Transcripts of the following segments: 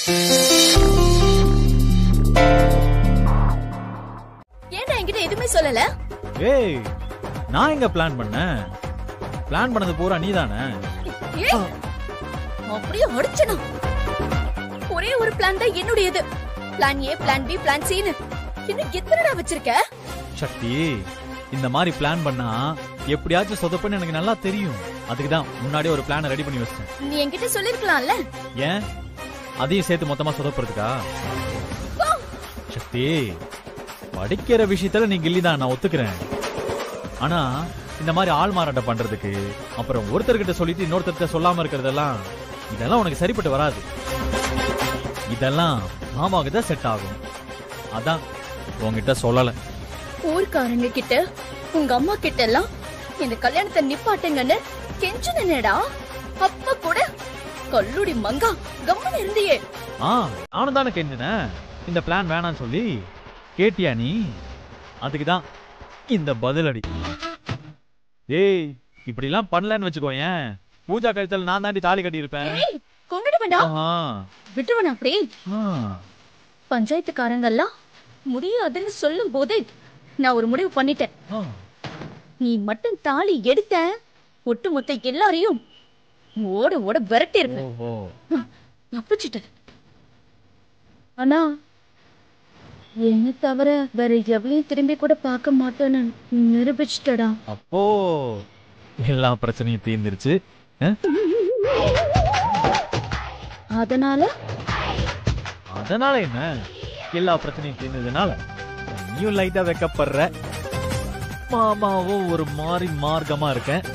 ஏன்டா என்கிட்ட எதுவுமே சொல்லல ஏய் நான் எங்க பிளான் பண்ணேன் பிளான் பண்ணது பூரா நீதானே ஏய், அப்படியே அடிச்சனா ஒரே ஒரு பிளான் தான் என்னுடையது plan A plan B plan Chinnu இன்னும் எத்தனைடா வச்சிருக்க சக்தி இந்த மாதிரி பிளான் பண்ணா எப்படியாச்சும் சொதப்புன்னு எனக்கு நல்லா தெரியும் அதுக்கு தான் முன்னாடியே ஒரு பிளான் ரெடி பண்ணி வச்சேன் நீ என்கிட்ட சொல்லிருக்கலாம்ல ஏன் அதையும் சேர்த்து மொத்தமா சொதப்புறதுக்கா சக்தி படிக்கிற விஷயத்துல நீ கில்லிதான் நான் ஒத்துக்கிறேன் ஆனா இந்த மாதிரி ஆள் மாறாட்டம் பண்றதுக்கு அப்புறம் ஒருத்தர்கிட்ட சொல்லிட்டு இன்னொருத்தர்கிட்ட சொல்லாம இருக்கிறதெல்லாம் இதெல்லாம் உனக்கு சரிப்பட்டு வராது இதெல்லாம் மாமாவுக்கு தான் செட் ஆகும் அதான் உன்கிட்ட சொல்லல ஊர்க்காரங்க கிட்ட உங்க அம்மா கிட்ட எல்லாம் இந்த கல்யாணத்தை நிப்பாட்டுங்கன்னு கெஞ்சுனேடா அப்ப கூட கல்லுடி மங்கா கம்மன் இருந்தியே ஆ நானும் தானே கெஞ்சினேன் இந்த பிளான் வேணாம்னு சொல்லி கேட்டியா நீ அதுக்கு தான் இந்த பதிலடி ஏய் இப்படிலாம் பண்ணலன்னு வச்சுக்கோயேன் பூஜா கழுத்தில் நான் தாண்டி தாலி கட்டியிருப்பேன் ஏய், கொண்டுட்டு வேண்டாம் ஆஹா. விட்டுருவன அப்படியே ஆ. பஞ்சாயத்துக்காரங்க எல்லாம் முடியாதுன்னு சொல்லும் போதே நான் ஒரு முடிவு பண்ணிட்டேன் ஆ. நீ மட்டும் தாலி எடுத்த ஒட்டுமொத்த எல்லாரையும் ஓட ஓட விரட்டி இருப்பேன் ஓ ஓ தப்பிச்சிட்டேன் ஆனா என்ன தவிர வேற எவளையும் திரும்பி கூட பார்க்க மாட்டேன்னு நிரூபிச்சிட்டடா அப்போ எல்லா பிரச்சனையும் தீர்ந்துருச்சு ஆ? அதனால அதனால என்ன எல்லா பிரச்சனையும் தீர்ந்ததுனால நீயும் லைட்டா வெக்கப்படுற மாமாவும் ஒரு மாறி மார்க்கமா இருக்கேன்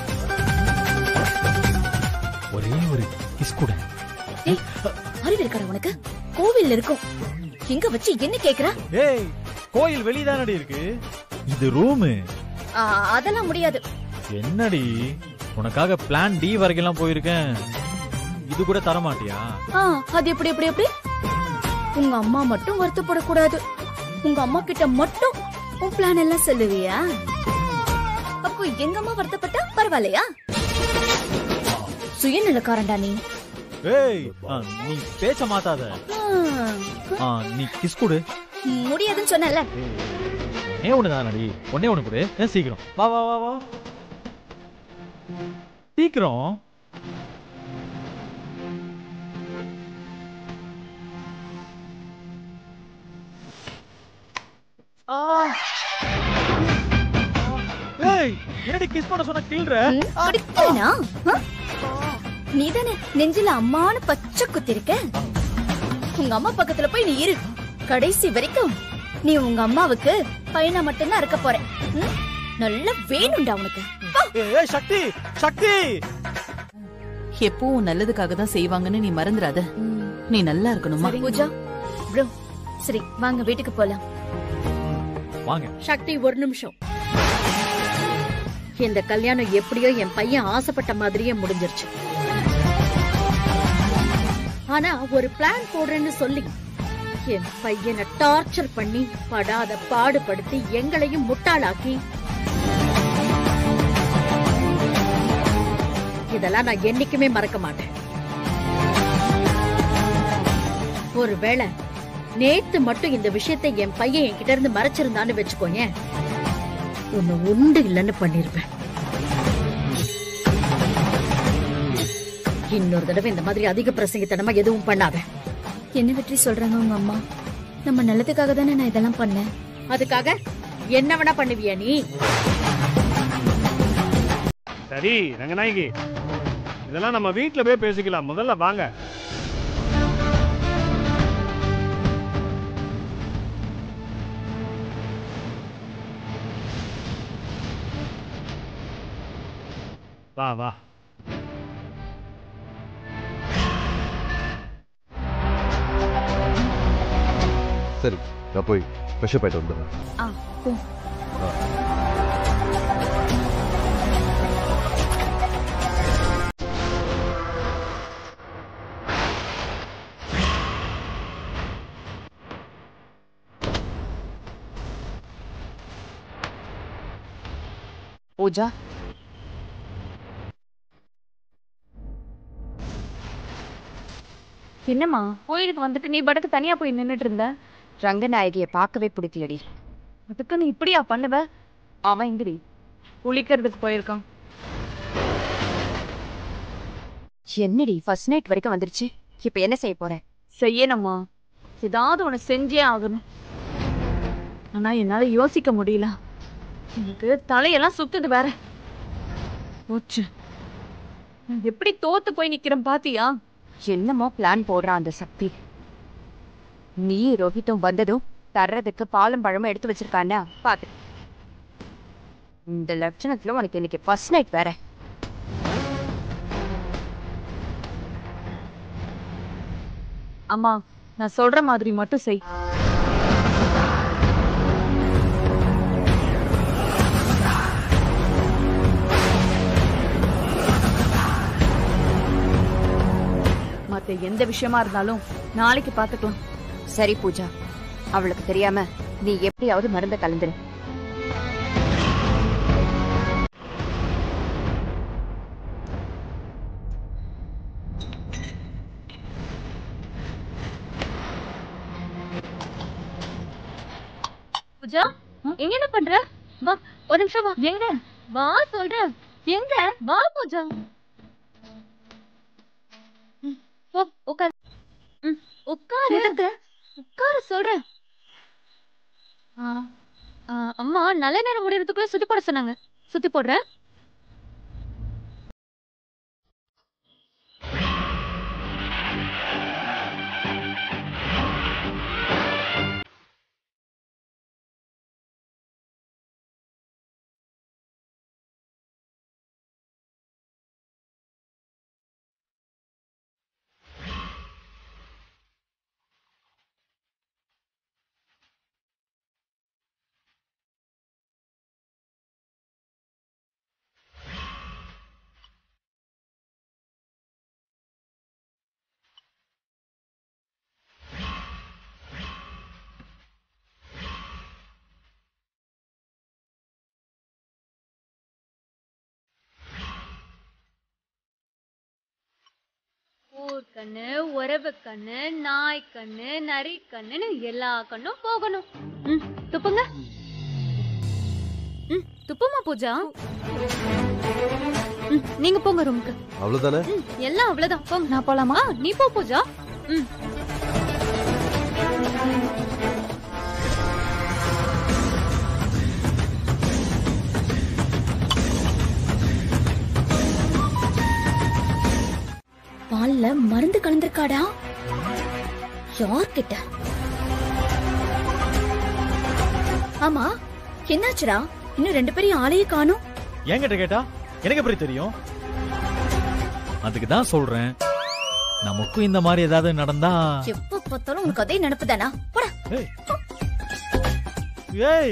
ஒரே ஒரு கிஸ் கூட ஏய், அறிவு இருக்கார உனக்கு கோவில்ல இருக்கும் எங்க வச்சு என்ன கேக்குற ஏய் கோயில் வெளிதானடி இருக்கு இது ரூமு ஆ, அதெல்லாம் முடியாது என்னடி உனக்காக பிளான் டி வரைக்கும் போயிருக்கேன் இது கூட தர மாட்டியா ஆ, அது எப்படி எப்படி எப்படி உங்க அம்மா மட்டும் வருத்தப்படக்கூடாது உங்க அம்மா கிட்ட மட்டும் உன் பிளான் எல்லாம் சொல்லுவியா அப்போ எங்க அம்மா வருத்தப்பட்டா பரவாயில்லையா சுயநலக்காரன்டா நீ ஏய் ஆ, நீ பேச்ச மாத்தாத ஆ, ஆ, நீ கிஸ் கொடு முடியாதுன்னு சொன்னல ஒன்னே ஒண்ணு தானடி ஒன்னே ஒண்ணு கொடு ஏன் சீக்கிரம் வா வா வா வா சீக்கிரம் ஆ. ஏய் என்னடி கிஸ் பண்ண சொன்ன கில்ற பிடிக்கலனா நீதானே நெஞ்சில அம்மான்னு பச்சை குத்திருக்க உங்க அம்மா பக்கத்துல போய் நீ இரு கடைசி வரைக்கும் நீ உங்க அம்மாவுக்கு பையனா மட்டும்தான் இருக்க போற ம்? நல்லா வேணும்டா உனக்கு வா. ஏய் ஏய், சக்தி சக்தி எப்பவும் நல்லதுக்காக தான் செய்வாங்கன்னு நீ மறந்துடாத நீ நல்லா இருக்கணுமா பூஜா ப்ரோ சரி வாங்க வீட்டுக்கு போலாம் வாங்க சக்தி ஒரு நிமிஷம் இந்த கல்யாணம் எப்படியோ என் பையன் ஆசைப்பட்ட மாதிரியே முடிஞ்சிருச்சு ஆனா ஒரு பிளான் போடுறேன்னு சொல்லி என் பையனை டார்ச்சர் பண்ணி படாத பாடுபடுத்தி எங்களையும் முட்டாளாக்கி இதெல்லாம் நான் என்னைக்குமே மறக்க மாட்டேன் ஒருவேளை நேத்து மட்டும் இந்த விஷயத்தை என் பையன் என்கிட்ட இருந்து மறைச்சிருந்தான்னு வச்சுக்கோயேன் உன்னை உண்டு இல்லைன்னு பண்ணிருப்பேன் இன்னொரு தடவை இந்த மாதிரி அதிக பிரசங்கித்தனமா எதுவும் பண்ணாத என்ன வெற்றி சொல்றாங்க உங்க அம்மா நம்ம நல்லதுக்காக தானே நான் இதெல்லாம் பண்ணேன் அதுக்காக என்ன வேணா பண்ணுவியா நீ சரி ரங்கநாயகி இதெல்லாம் நம்ம வீட்ல போய் பேசிக்கலாம் முதல்ல வாங்க வா வா சரி நான் போய் ஃப்ரெஷ்அப் ஆயிட்டு வந்துடுறேன் ஆ போ பூஜா என்னம்மா கோயிலுக்கு வந்துட்டு நீ படக்கு தனியா போய் நின்னுட்டு இருந்த ரங்கநாயகிய பார்க்கவே பிடிக்கலடி அதுக்கு நீ இப்படியா பண்ணுவ அவன் இங்கிரி குளிக்கிறதுக்கு போயிருக்கான் என்னடி ஃபர்ஸ்ட் நைட் வரைக்கும் வந்துருச்சு இப்ப என்ன செய்ய போற செய்யணுமா ஏதாவது ஒண்ணு செஞ்சே ஆகணும் ஆனா என்னால யோசிக்க முடியல எனக்கு தலையெல்லாம் சுத்துது வேற போச்சு நான் எப்படி தோத்து போய் நிக்கிறேன் பாத்தியா என்னமோ பிளான் போடுறான் அந்த சக்தி நீ ரோஹித்தும் வந்ததும் தர்றதுக்கு பாலும் பழமும் எடுத்து வச்சிருக்கானா பாத்து இந்த லட்சணத்துல உனக்கு இன்னைக்கு ஃபர்ஸ்ட் நைட் வேற அம்மா நான் சொல்ற மாதிரி மட்டும் செய் மத்த எந்த விஷயமா இருந்தாலும் நாளைக்கு பாத்துக்கலாம் சரி பூஜா அவளுக்கு தெரியாம நீ எப்படியாவது மருந்த கலந்துரு பூஜா எங்க என்ன பண்ற வா ஒரு நிமிஷம் வா எங்க வா சொல்றேன் எங்க வா பூஜா ம், போ உட்கார் ம், உட்காரு உட்காரு சொல்றேன் ஆ, ஆ, அம்மா நல்ல நேரம் முடியறதுக்குள்ள சுத்தி போட சொன்னாங்க சுத்தி போடுறேன் ஊர் கண்ணு உறவு கண்ணு நாய் கண்ணு நரி கண்ணுன்னு எல்லா கண்ணும் போகணும் ம் துப்புங்க ம் துப்புமா பூஜா ம் நீங்க போங்க ரூமுக்கு அவ்வளவுதானே ம் எல்லாம் அவ்வளவுதான் போங்க நான் போலாமா நீ போ பூஜா ம் பால்ல மருந்து கலந்திருக்காடா யார்கிட்ட ஆமா என்னாச்சுடா இன்னும் ரெண்டு பேரையும் ஆளையே காணும் என்கிட்ட கேட்டா எனக்கு எப்படி தெரியும் அதுக்கு தான் சொல்றேன் நமக்கும் இந்த மாதிரி ஏதாவது நடந்தா எப்ப பார்த்தாலும் உனக்கு அதே நினப்புதானா போடா ஏய். ஏய்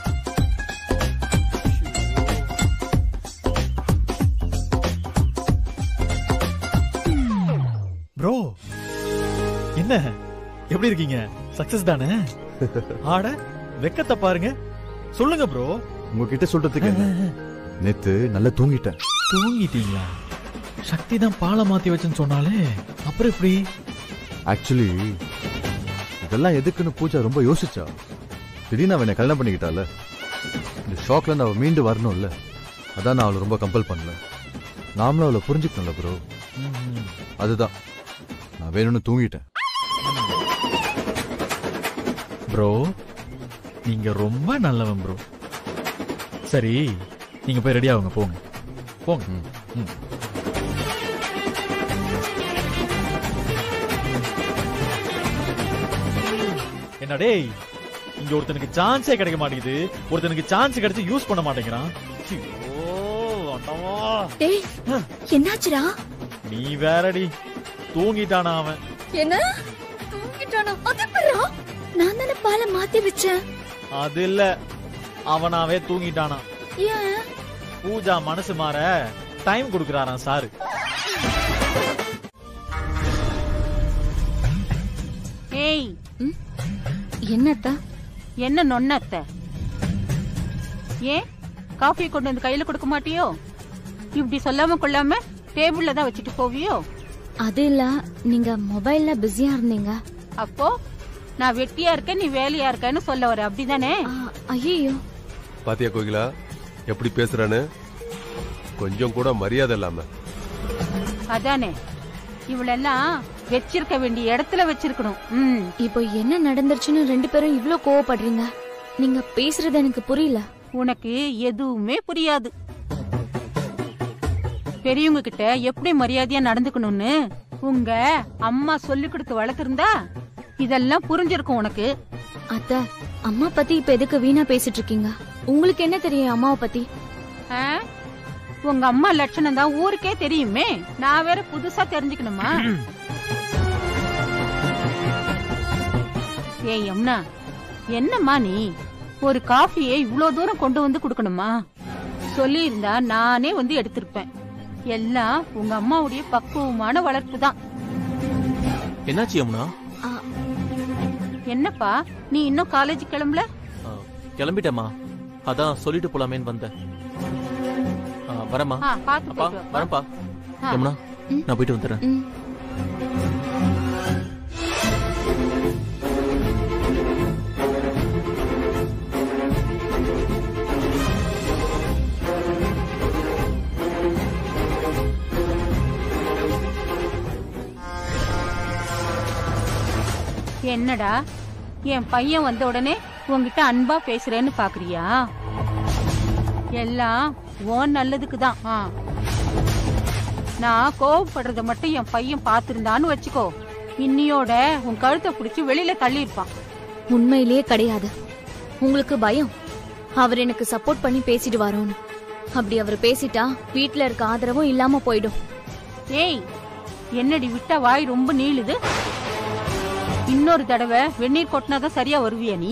ப்ரோ என்ன எப்படி இருக்கீங்க சக்சஸ் தானே ஆட வெக்கத்தை பாருங்க சொல்லுங்க ப்ரோ உங்ககிட்ட சொல்றதுக்கு என்ன நேத்து நல்லா தூங்கிட்டேன் தூங்கிட்டீங்களா சக்தி தான் பாலை மாத்தி வச்சுன்னு சொன்னாலே அப்புறம் எப்படி ஆக்சுவலி இதெல்லாம் எதுக்குன்னு பூஜா ரொம்ப யோசிச்சா திடீர்னு அவனை கல்யாணம் பண்ணிக்கிட்டால இந்த ஷாக்ல இருந்து அவ மீண்டு வரணும்ல அதான் நான் அவளை ரொம்ப கம்பல் பண்ணல நாமளும் அவளை புரிஞ்சுக்கணும்ல ப்ரோ ம்ம். அதுதான் நான் வேணும்னு தூங்கிட்டேன் ப்ரோ நீங்க ரொம்ப நல்லவன் ப்ரோ சரி நீங்க போய் ரெடி ஆகுங்க போங்க போங்க ம். ம். என்ன டேய் இங்க ஒருத்தனுக்கு சான்ஸே கிடைக்க மாட்டேங்குது ஒருத்தனுக்கு சான்ஸ் கிடைச்சு யூஸ் பண்ண மாட்டேங்கிறான் ஐயோ, ஆண்டவா. டேய் என்னாச்சுடா நீ வேறடி தூங்கிட்டானா அவன் என்ன தூங்கிட்டானா அது எப்படிடா? நான் தானே பாலை மாத்தி வச்சேன் அது இல்ல அவனாவே தூங்கிட்டானா ஏன் பூஜா மனசு மாற டைம் கொடுக்கறாராம் சாரு ஏய் என்னத்தா என்ன நொன்னத்த ஏன் காஃபியை கொண்டு வந்து கையில கொடுக்க மாட்டியோ இப்படி சொல்லாம கொள்ளாம டேபிள்ல தான் வச்சுட்டு போவியோ அது இல்ல நீங்க மொபைல்ல பிஸியா இருந்தீங்க அப்போ நான் வெட்டியா இருக்கேன் நீ வேலையா இருக்கேன்னு சொல்ல வர அப்படிதானே ஐயோ பாத்தியா கோகிலா எப்படி பேசுறான்னு கொஞ்சம் கூட மரியாதை இல்லாம அதானே இவளெல்லாம் வச்சிருக்க வேண்டிய இடத்துல வச்சிருக்கணும் ம் இப்போ என்ன நடந்துருச்சுன்னு ரெண்டு பேரும் இவ்ளோ கோவப்படுறீங்க நீங்க பேசுறது எனக்கு புரியல உனக்கு எதுவுமே புரியாது பெரியவங்க கிட்ட எப்படி மரியாதையா நடந்துக்கணும்னு உங்க அம்மா சொல்லி கொடுத்து வளர்த்திருந்தா இதெல்லாம் புரிஞ்சிருக்கும் உனக்கு அத்த அம்மா பத்தி இப்ப எதுக்கு வீணா பேசிட்டு இருக்கீங்க உங்களுக்கு என்ன தெரியும் அம்மாவை பத்தி ஆ? உங்க அம்மா லட்சணம் தான் ஊருக்கே தெரியுமே நான் வேற புதுசா தெரிஞ்சுக்கணுமா ஏய் யமுனா என்னம்மா நீ ஒரு காஃபியை இவ்ளோ தூரம் கொண்டு வந்து கொடுக்கணுமா சொல்லி இருந்தா நானே வந்து எடுத்திருப்பேன் எல்லாம் உங்க அம்மாவுடைய பக்குவமான வளர்ப்பு தான் என்னாச்சு யமுனா என்னப்பா நீ இன்னும் காலேஜ் கிளம்பல ஆ, கிளம்பிட்டேம்மா அதான் சொல்லிட்டு போலாமேன்னு வந்தேன் ஆ, வரேம்மா ஆ, பாத்து அப்பா போயிட்டு வாப்பா. வரேன்ப்பா ஆ. யமுனா நான் போயிட்டு வந்துடுறேன் என்னடா என் பையன் வந்த உடனே உன்கிட்ட அன்பா பேசுறேன்னு பாக்குறியா எல்லாம் உன் நல்லதுக்கு தான் நான் கோவப்படுறத மட்டும் என் பையன் பாத்திருந்தான்னு வச்சுக்கோ இன்னியோட உன் கழுத்தை பிடிச்சி வெளியில தள்ளி இருப்பான் உண்மையிலேயே கிடையாது உங்களுக்கு பயம் அவர் எனக்கு சப்போர்ட் பண்ணி பேசிட்டு வரோன்னு அப்படி அவர் பேசிட்டா வீட்ல இருக்க ஆதரவும் இல்லாம போயிடும் ஏய் என்னடி விட்டா வாய் ரொம்ப நீளுது இன்னொரு தடவை வெந்நீர் கொட்டினாதான் சரியா வருவியா நீ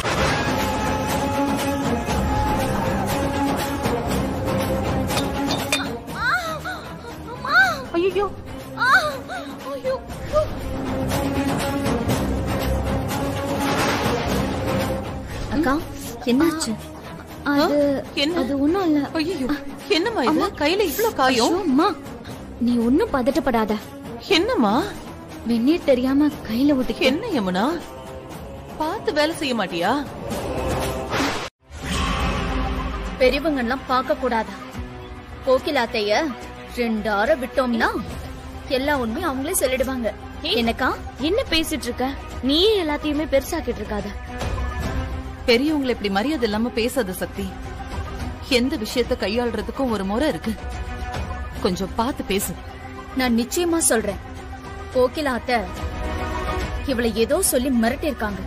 ஐயோ அக்கா என்னாச்சு அது அது ஒண்ணும் இல்ல ஐயோ என்னம்மா இது கையில இவ்ளோ காயம் ஐயோ, அம்மா நீ ஒண்ணும் பதட்டப்படாத என்னம்மா வெந்நீர் தெரியாம கையில விட்டு என்ன யமுனா பார்த்து வேலை செய்ய மாட்டியா பெரியவங்க எல்லாம் பார்க்க கூடாதா கோகிலாத்தைய ரெண்டு ஆற விட்டோம்னா எல்லா உண்மையும் அவங்களே சொல்லிடுவாங்க எனக்கா என்ன பேசிட்டு இருக்க நீயே எல்லாத்தையுமே பெருசாக்கிட்டு இருக்காத பெரியவங்களை இப்படி மரியாதை இல்லாம பேசாத சக்தி எந்த விஷயத்த கையாளுறதுக்கும் ஒரு முறை இருக்கு கொஞ்சம் பார்த்து பேசு நான் நிச்சயமா சொல்றேன் கோகிலா அத்தை இவளை ஏதோ சொல்லி மிரட்டிருக்காங்க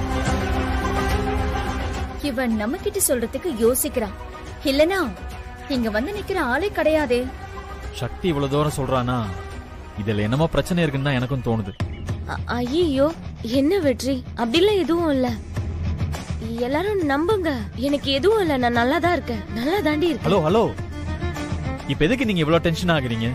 இவன் நம்ம கிட்ட சொல்றதுக்கு யோசிக்கிறான் இல்லனா இங்க வந்து நிக்கிற ஆளே கிடையாதே சக்தி இவ்வளவு தூரம் சொல்றானா இதுல என்னமோ பிரச்சனை இருக்குன்னு தான் எனக்கும் தோணுது ஐயோ என்ன வெற்றி அப்படிலாம் எதுவும் இல்ல எல்லாரும் நம்புங்க எனக்கு எதுவும் இல்ல நான் நல்லா தான் இருக்கேன் நல்லா தாண்டி இருக்கேன் ஹலோ ஹலோ இப்ப எதுக்கு நீங்க இவ்வளவு டென்ஷன் ஆகுறீங்க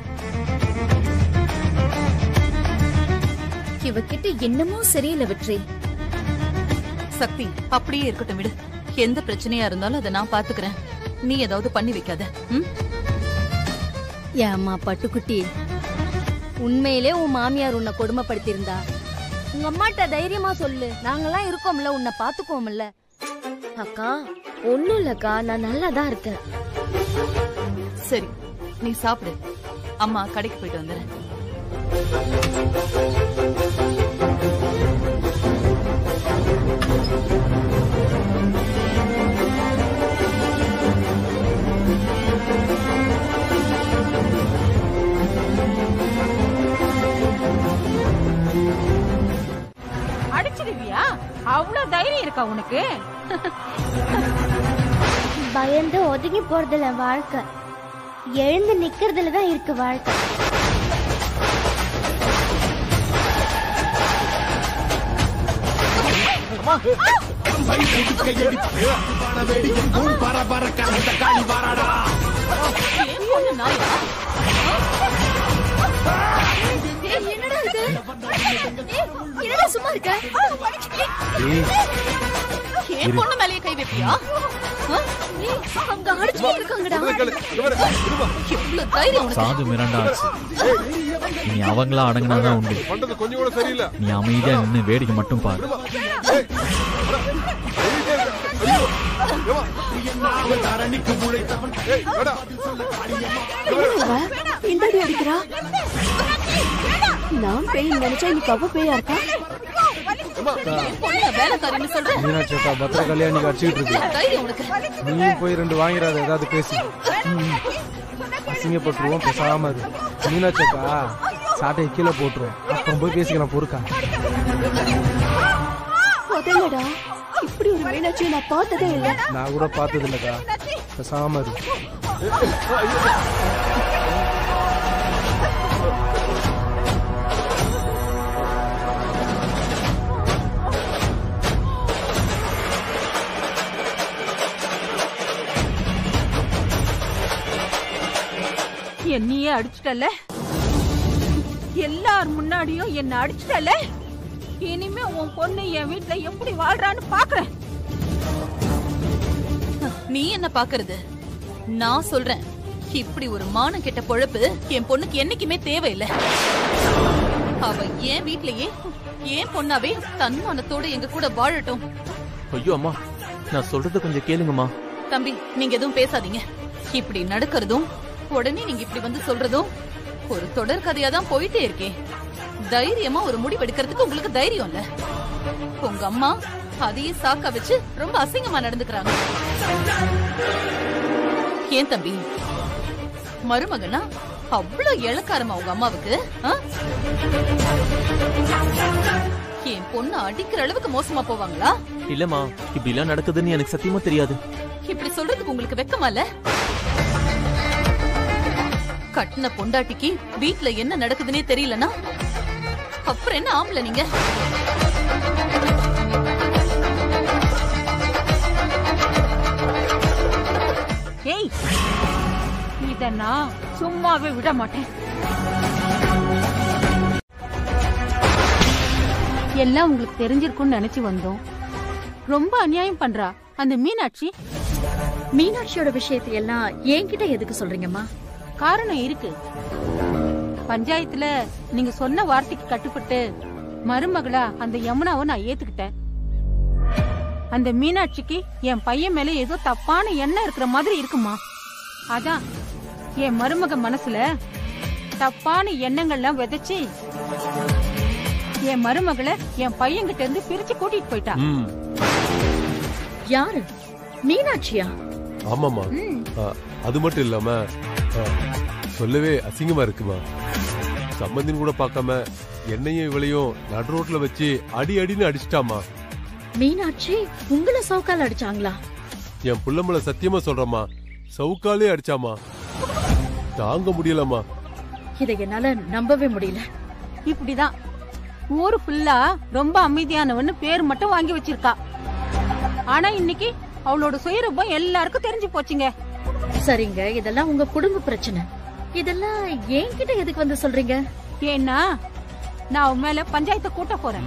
இவகிட்ட என்னமோ சரியில்லை வெற்றி சக்தி அப்படியே இருக்கட்டும் விடு எந்த பிரச்சனையா இருந்தாலும் அதை நான் பாத்துக்கிறேன் நீ ஏதாவது பண்ணி வைக்காத ம்? ஏம்மா பட்டுக்குட்டி உண்மையிலே உன் மாமியார் உன்னை கொடுமைப்படுத்தியிருந்தா உங்க அம்மாட்ட தைரியமா சொல்லு நாங்கெல்லாம் இருக்கோம்ல உன்னை பாத்துக்குவோம்ல அக்கா ஒண்ணும் இல்லக்கா நான் நல்லா தான் இருக்கேன் சரி நீ சாப்பிடு அம்மா கடைக்கு போயிட்டு வந்துடுறேன் அடிச்சிடுவியா அவ்வளவு தைரியம் இருக்கா உனக்கு பயந்து ஒதுங்கி போறதுல வாழ்க்கை எழுந்து நிக்கிறதுல தான் இருக்கு வாழ்க்கை என்னடா இது ஏய், என்னடா சும்மா இருக்க என் பொண்ணு மேலேயே கை வைப்பியா அங்க அடிச்சுட்டு இருக்காங்கடா எவ்வளவு தைரியம் உனக்கு? சாது மிரண்டா ஆச்சு இனி அவங்களா அடங்கினாதான் உண்டு பண்றது கொஞ்சம் கூட சரியில்லை நீ அமைதியா நின்னு வேடிக்கை மட்டும் பாரு இந்தாடி அடிக்கிறா நான் பேய் நினைச்சா இன்னைக்கு அவ பேயா இருக்கா பொண்ணை வேலைக்காரின்னு சொல்றேன் மீனாட்சி அக்கா பத்திர கல்யாணிக்கு அடிச்சுக்கிட்டு இருக்கு தைரியம் உனக்கு நீ போய் ரெண்டு வாங்கிறாத ஏதாவது பேசு ம். அசிங்கப்பட்டுருவோம் பேசாம இரு மீனாட்சி அக்கா சாட்டையை கீழே போட்டுரும் அப்புறம் போய் பேசிக்கலாம் பொறுக்கா அதேடா இப்படி ஒரு மீனாட்சியை நான் பார்த்ததே இல்ல நான் கூட பார்த்தது இல்லக்கா பேசாம இரு என்னையே அடிச்சிட்டல எல்லார் முன்னாடியும் என்ன அடிச்சிட்டல இனிமே உன் பொண்ணு என் வீட்ல எப்படி வாழ்றான்னு பாக்குறேன் நீ என்ன பாக்குறது நான் சொல்றேன் இப்படி ஒரு மானம் கெட்ட பொழப்பு என் பொண்ணுக்கு என்னைக்குமே தேவையில்லை அவ என் வீட்லயே ஏன் பொண்ணாவே தன்மானத்தோட எங்க கூட வாழட்டும் ஐயோ அம்மா நான் சொல்றத கொஞ்சம் கேளுங்கம்மா தம்பி நீங்க எதுவும் பேசாதீங்க இப்படி நடக்கிறதும் உடனே நீங்க இப்படி வந்து சொல்றதும் ஒரு தொடர் கதையா தான் போயிட்டே இருக்கே தைரியமா ஒரு முடிவு எடுக்கிறதுக்கு உங்களுக்கு தைரியம் இல்ல உங்க அம்மா அதையே சாக்கா வச்சு ரொம்ப அசிங்கமா நடந்துக்கிறாங்க ஏன் தம்பி மருமகனா அவ்வளவு இளக்காரமா உங்க அம்மாவுக்கு ஆ? என் பொண்ணு அடிக்கிற அளவுக்கு மோசமா போவாங்களா இல்லம்மா இப்படி எல்லாம் நடக்குதுன்னு எனக்கு சத்தியமா தெரியாது இப்படி சொல்றதுக்கு உங்களுக்கு வெக்கமா இல்ல கட்டின பொண்டாட்டிக்கு வீட்ல என்ன நடக்குதுன்னே தெரியலனா அப்புறம் என்ன ஆம்பளை நீங்க ஏய் இத நான் சும்மாவே விட மாட்டேன் எல்லாம் உங்களுக்கு தெரிஞ்சிருக்கும்னு நினைச்சு வந்தோம் ரொம்ப அநியாயம் பண்றா அந்த மீனாட்சி மீனாட்சியோட விஷயத்தை எல்லாம் என்கிட்ட எதுக்கு சொல்றீங்கம்மா காரணம் இருக்கு பஞ்சாயத்துல நீங்க சொன்ன வார்த்தைக்கு கட்டுப்பட்டு மருமகளா அந்த யமுனாவை நான் ஏத்துக்கிட்டேன் அந்த மீனாட்சிக்கு என் பையன் மேல ஏதோ தப்பான எண்ணம் இருக்கிற மாதிரி இருக்குமா அதான் என் மருமக மனசுல தப்பான எண்ணங்கள்லாம் விதைச்சு என் மருமகளை என் பையன்கிட்ட இருந்து பிரிச்சு கூட்டிட்டு போயிட்டா யாரு மீனாட்சியா ஆமாமா ஆ, அது மட்டும் இல்லாம ஆ, சொல்லவே அசிங்கமா இருக்குமா சம்பந்தின்னு கூட பார்க்காம என்னையும் இவளையும் நடு ரோட்ல வச்சு அடி அடின்னு அடிச்சிட்டாமா மீனாட்சி உங்களை சவுக்கால் அடிச்சாங்களா என் புள்ளம்பள சத்தியமா சொல்றேம்மா சவுக்காலே அடிச்சாமா தாங்க முடியலம்மா இதை என்னால நம்பவே முடியல இப்படிதான் ஊரு ஃபுல்லா ரொம்ப அமைதியானவன்னு பேர் மட்டும் வாங்கி வச்சிருக்கா ஆனா இன்னைக்கு அவளோட சுயரூபம் எல்லாருக்கும் தெரிஞ்சு போச்சுங்க சரிங்க இதெல்லாம் உங்க குடும்ப பிரச்சனை இதெல்லாம் என்கிட்ட எதுக்கு வந்து சொல்றீங்க ஏன்னா நான் அவன் மேல பஞ்சாயத்தை கூட்ட போறேன்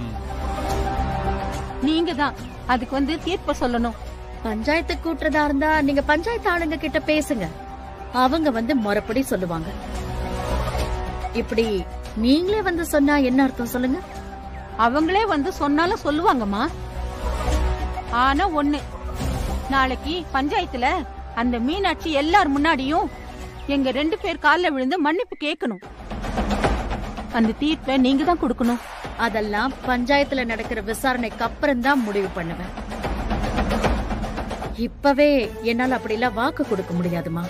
நீங்க தான் அதுக்கு வந்து தீர்ப்ப சொல்லணும் பஞ்சாயத்து கூட்டுறதா இருந்தா நீங்க பஞ்சாயத்து ஆளுங்க கிட்ட பேசுங்க அவங்க வந்து முறைப்படி சொல்லுவாங்க இப்படி நீங்களே வந்து சொன்னா என்ன அர்த்தம் சொல்லுங்க அவங்களே வந்து சொன்னாலும் சொல்லுவாங்கம்மா ஆனா ஒண்ணு நாளைக்கு பஞ்சாயத்துல அந்த மீனாட்சி எல்லார் முன்னாடியும் எங்க ரெண்டு பேர் கால்ல விழுந்து மன்னிப்பு கேட்கணும் அந்த தீர்ப்பை நீங்க தான் கொடுக்கணும் அதெல்லாம் பஞ்சாயத்துல நடக்கிற விசாரணைக்கு அப்புறம் தான் முடிவு பண்ணுவேன் இப்பவே என்னால அப்படிலாம் வாக்கு கொடுக்க முடியாதுமா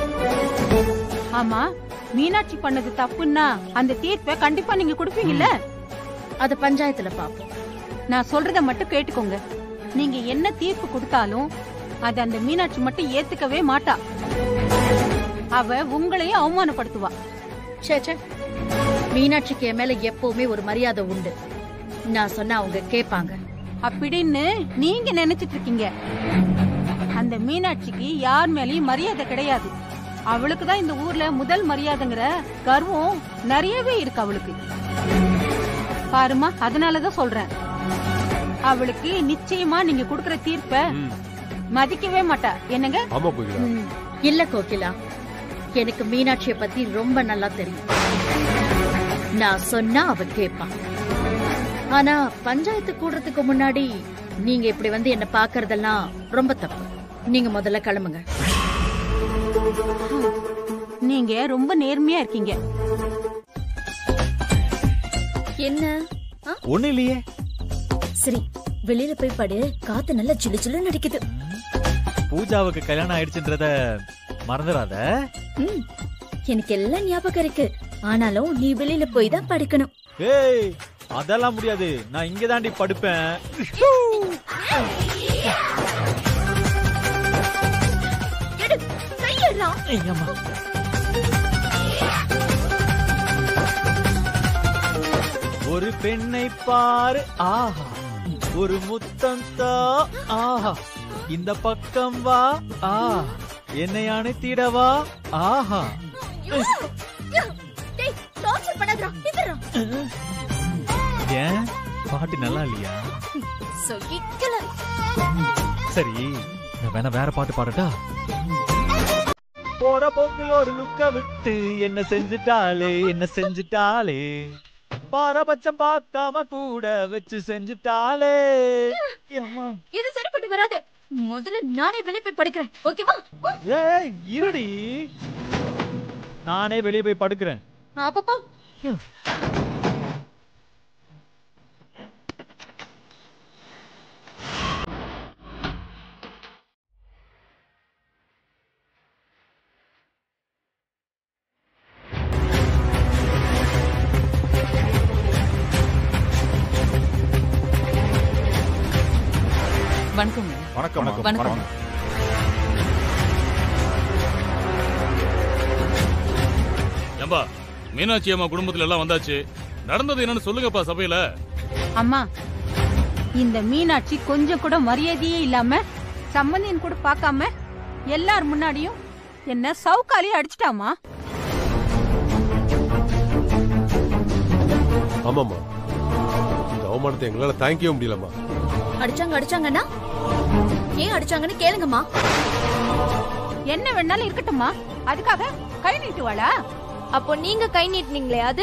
ஆமா மீனாட்சி பண்ணது தப்புன்னா அந்த தீர்ப்பை கண்டிப்பா நீங்க கொடுப்பீங்கல்ல அத பஞ்சாயத்துல பாப்போம் நான் சொல்றத மட்டும் கேட்டுக்கோங்க நீங்க என்ன தீர்ப்பு கொடுத்தாலும் அது அந்த மீனாட்சி மட்டும் ஏத்துக்கவே மாட்டா அவ உங்களையும் அவமானப்படுத்துவா ச்சே ச்சே. மீனாட்சிக்கு என் மேல எப்பவுமே ஒரு மரியாதை உண்டு நான் சொன்னா அவங்க கேட்பாங்க அப்படின்னு நீங்க நினைச்சிட்டு இருக்கீங்க அந்த மீனாட்சிக்கு யார் மேலயும் மரியாதை கிடையாது அவளுக்கு தான் இந்த ஊர்ல முதல் மரியாதைங்கிற கர்வம் நிறையவே இருக்கு அவளுக்கு பாருமா அதனாலதான் சொல்றேன் அவளுக்கு நிச்சயமா நீங்க கொடுக்கிற தீர்ப்ப மதிக்கவே மாட்டா என்னங்க ஆமா கோகிலா ம், இல்ல கோகிலா எனக்கு மீனாட்சிய பத்தி ரொம்ப நல்லா தெரியும் நான் சொன்னா அவ கேட்பான் ஆனா பஞ்சாயத்து கூடுறதுக்கு முன்னாடி நீங்க இப்படி வந்து என்ன பாக்குறதெல்லாம் ரொம்ப தப்பு நீங்க முதல்ல கிளம்புங்க நீங்க ரொம்ப நேர்மையா இருக்கீங்க என்ன ஆ? ஒண்ணு இல்லையே சரி வெளியில போய் படு காத்து நல்லா ஜிலு ஜிலுன்னு அடிக்குது பூஜாவுக்கு கல்யாணம் ஆயிடுச்சுன்றத மறந்துடாத ம், எனக்கு எல்லாம் ஞாபகம் இருக்கு ஆனாலும் நீ வெளியில போய் தான் படுக்கணும் ஏய் அதெல்லாம் முடியாது நான் இங்க தாண்டி படுப்பேன் எடு, கையெடுறா. ஏய், அம்மா. ஒரு பெண்ணை பாரு ஆஹா ஒரு முத்தம் தா ஆஹா இந்த பக்கம் வா ஆ என்னை அணைத்திடவா ஆஹா டேய், torture பண்ணாதடா, நிறுத்துடா. ஏன் பாட்டு நல்லா இல்லையா சொல்லிக்கல. சரி நான் வேணா வேற பாட்டு பாடட்டா போற போக்கில் ஒரு லுக்க விட்டு என்ன செஞ்சுட்டாளே என்ன செஞ்சுட்டாளே பாரபட்சம் பார்க்காம கூட வச்சு செஞ்சுட்டாளே அம்மா. இது சரிப்பட்டு வராது முதல்ல நானே வெளியே போய் படுக்கிறேன் ஓகேவா ஏய் இருடி நானே வெளியே போய் படுக்கிறேன் அப்பப்பா வணக்கம் வணக்கம் வணக்கம் ஏம்பா மீனாட்சி அம்மா குடும்பத்துல எல்லாம் வந்தாச்சு நடந்தது என்னன்னு சொல்லுங்கப்பா சபையில அம்மா இந்த மீனாட்சி கொஞ்சம் கூட மரியாதையே இல்லாம சம்பந்தியன் கூட பார்க்காம எல்லார் முன்னாடியும் என்ன சவுக்காலியே அடிச்சிட்டாமா ஆமாம்மா இந்த அவமானத்தை எங்களால தாங்கிக்கவே முடியலம்மா அடிச்சாங்க அடிச்சாங்கன்னா ஏன் அடிச்சாங்கன்னு கேளுங்கம்மா என்ன வேணாலும் இருக்கட்டும்மா அதுக்காக கை நீட்டுவாளா அப்போ நீங்க கை நீட்டினீங்களே அது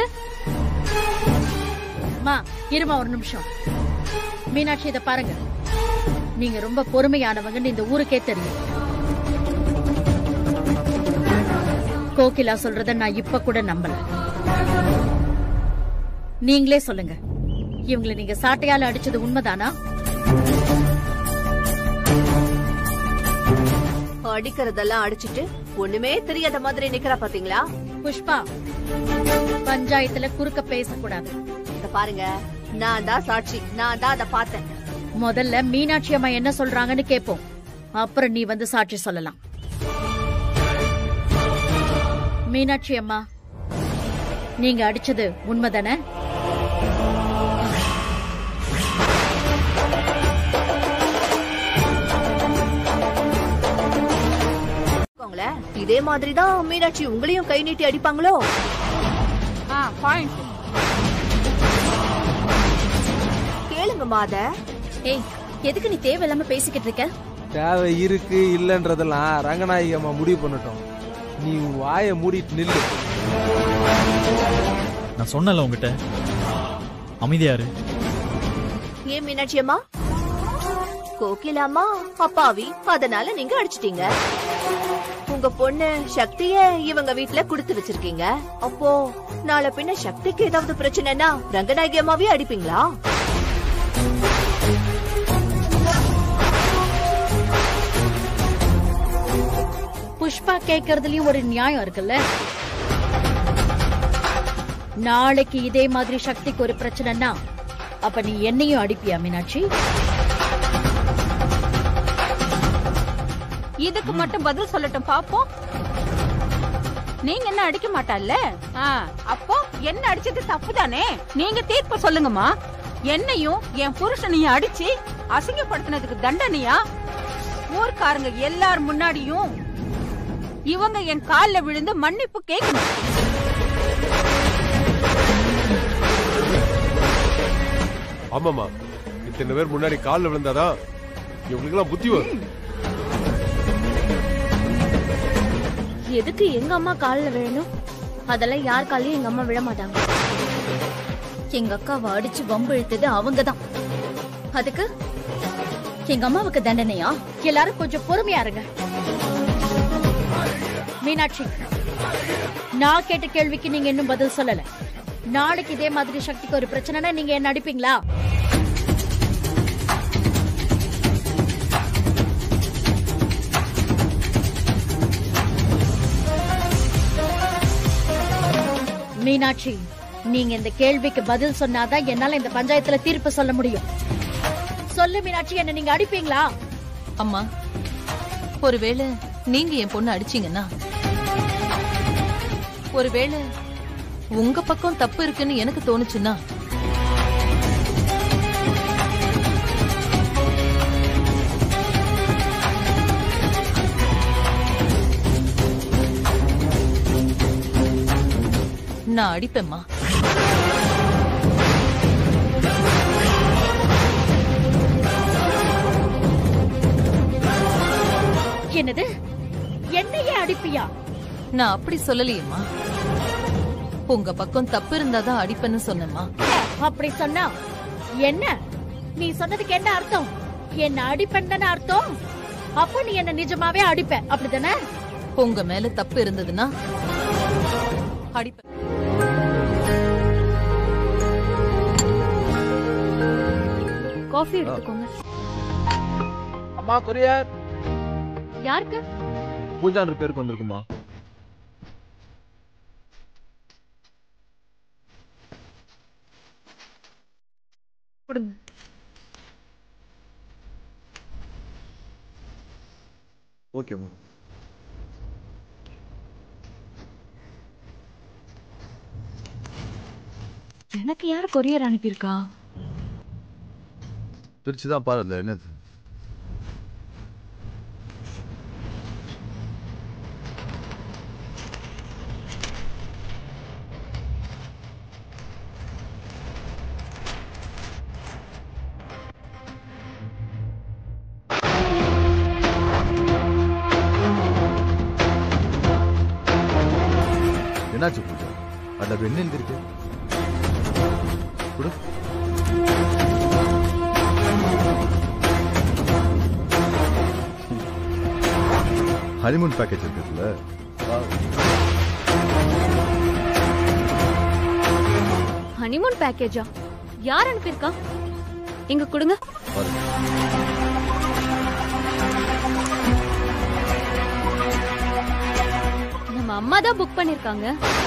அம்மா இருமா ஒரு நிமிஷம் மீனாட்சி இத பாருங்க நீங்க ரொம்ப பொறுமையானவங்கன்னு இந்த ஊருக்கே தெரியும் கோகிலா சொல்றத நான் இப்ப கூட நம்பல நீங்களே சொல்லுங்க இவங்களை நீங்க சாட்டையால அடிச்சது உண்மைதானா அடிக்கிறதெல்லாம் அடிச்சிட்டு ஒண்ணுமே தெரியாத மாதிரி நிக்கிறா பாத்தீங்களா புஷ்பா பஞ்சாயத்துல குறுக்க பேசக்கூடாது இத பாருங்க நான் தான் சாட்சி நான் தான் அதை பார்த்தேன் முதல்ல மீனாட்சி அம்மா என்ன சொல்றாங்கன்னு கேப்போம் அப்புறம் நீ வந்து சாட்சி சொல்லலாம் மீனாட்சி அம்மா நீங்க அடிச்சது உண்மைதானே இருக்கோங்களேன். இதே மாதிரிதான் மீனாட்சி உங்களையும் கை நீட்டி அடிப்பாங்களோ ஆ பாயிண்ட் கேளுங்க மாத ஏய் எதுக்கு நீ தேவையில்லாம பேசிக்கிட்டு இருக்க தேவை இருக்கு இல்லன்றதெல்லாம் ரங்கநாயகி அம்மா முடிவு பண்ணட்டும் நீ உன் வாயை மூடிட்டு நில்லு நான் சொன்னல உங்ககிட்ட அமைதியாரு ஏன் மீனாட்சி அம்மா கோகிலாமா அப்பாவி அதனால நீங்க அடிச்சிட்டீங்க உங்க பொண்ணு சக்திய இவங்க வீட்ல குடுத்து வச்சிருக்கீங்க அப்போ நாளை பின்ன சக்திக்கு ஏதாவது பிரச்சனைனா ரங்கநாயகி அம்மாவே அடிப்பீங்களா புஷ்பா கேக்குறதுலயும் ஒரு நியாயம் இருக்குல்ல நாளைக்கு இதே மாதிரி சக்திக்கு ஒரு பிரச்சனைனா அப்ப நீ என்னையும் அடிப்பியா மீனாட்சி இதுக்கு மட்டும் பதில் சொல்லட்டும் பாப்போம் நீங்க என்ன அடிக்க மாட்டல்ல ஆ, அப்போ என்ன அடிச்சது தப்புதானே நீங்க தீர்ப்பு சொல்லுங்கம்மா என்னையும் என் புருஷனையும் அடிச்சு அசிங்கப்படுத்தினதுக்கு தண்டனையா ஊர்க்காரங்க எல்லார் முன்னாடியும் இவங்க என் கால்ல விழுந்து மன்னிப்பு கேட்கணும் ஆமாமா இத்தனை பேர் முன்னாடி கால்ல விழுந்தாதான் இவங்களுக்கு எல்லாம் புத்தி வரும் எதுக்கு எங்க அம்மா கால்ல விழணும் அதெல்லாம் யார் காலையும் எங்க அம்மா விழ மாட்டாங்க எங்க அக்காவை அடிச்சு வம்பு இழுத்தது அவங்கதான் அதுக்கு எங்க அம்மாவுக்கு தண்டனையா எல்லாரும் கொஞ்சம் பொறுமையா இருங்க மீனாட்சி நான் கேட்ட கேள்விக்கு நீங்க இன்னும் பதில் சொல்லல நாளைக்கு இதே மாதிரி சக்திக்கு ஒரு பிரச்சனைனா நீங்க என்ன அடிப்பீங்களா மீனாட்சி நீங்க இந்த கேள்விக்கு பதில் சொன்னாதான் என்னால இந்த பஞ்சாயத்துல தீர்ப்பு சொல்ல முடியும் சொல்லு மீனாட்சி என்ன நீங்க அடிப்பீங்களா அம்மா ஒருவேளை நீங்க என் பொண்ணு அடிச்சீங்கன்னா ஒருவேளை உங்க பக்கம் தப்பு இருக்குன்னு எனக்கு தோணுச்சுன்னா நான் அடிப்பேம்மா என்னது என்னையே அடிப்பியா நான் அப்படி சொல்லலையேம்மா உங்க பக்கம் தப்பு இருந்தாதான் அடிப்பேன்னு சொன்னேம்மா அப்படி சொன்னா என்ன நீ சொன்னதுக்கு என்ன அர்த்தம் என்ன அடிப்பேன் தானே அர்த்தம் அப்போ நீ என்ன நிஜமாவே அடிப்ப அப்படிதானே உங்க மேல தப்பு இருந்ததுன்னா அடிப்பேன் காஃபி எடுத்துக்கோங்க அம்மா கொரியர் யாருக்கு பூஜான்ற பேருக்கு வந்திருக்குமா கொடுங்க ஓகேம்மா எனக்கு யார் கொரியர் அனுப்பியிருக்கா திருச்சி தான் பாருல என்னது என்னாச்சு பூஜா அதுல அப்படி என்ன எழுதிருக்கு கொடு ஹனிமூன் பேக்கேஜ் இருக்குல்ல ஹனிமூன் பேக்கேஜா யார் அனுப்பியிருக்கா இங்க கொடுங்க நம்ம அம்மா தான் புக் பண்ணிருக்காங்க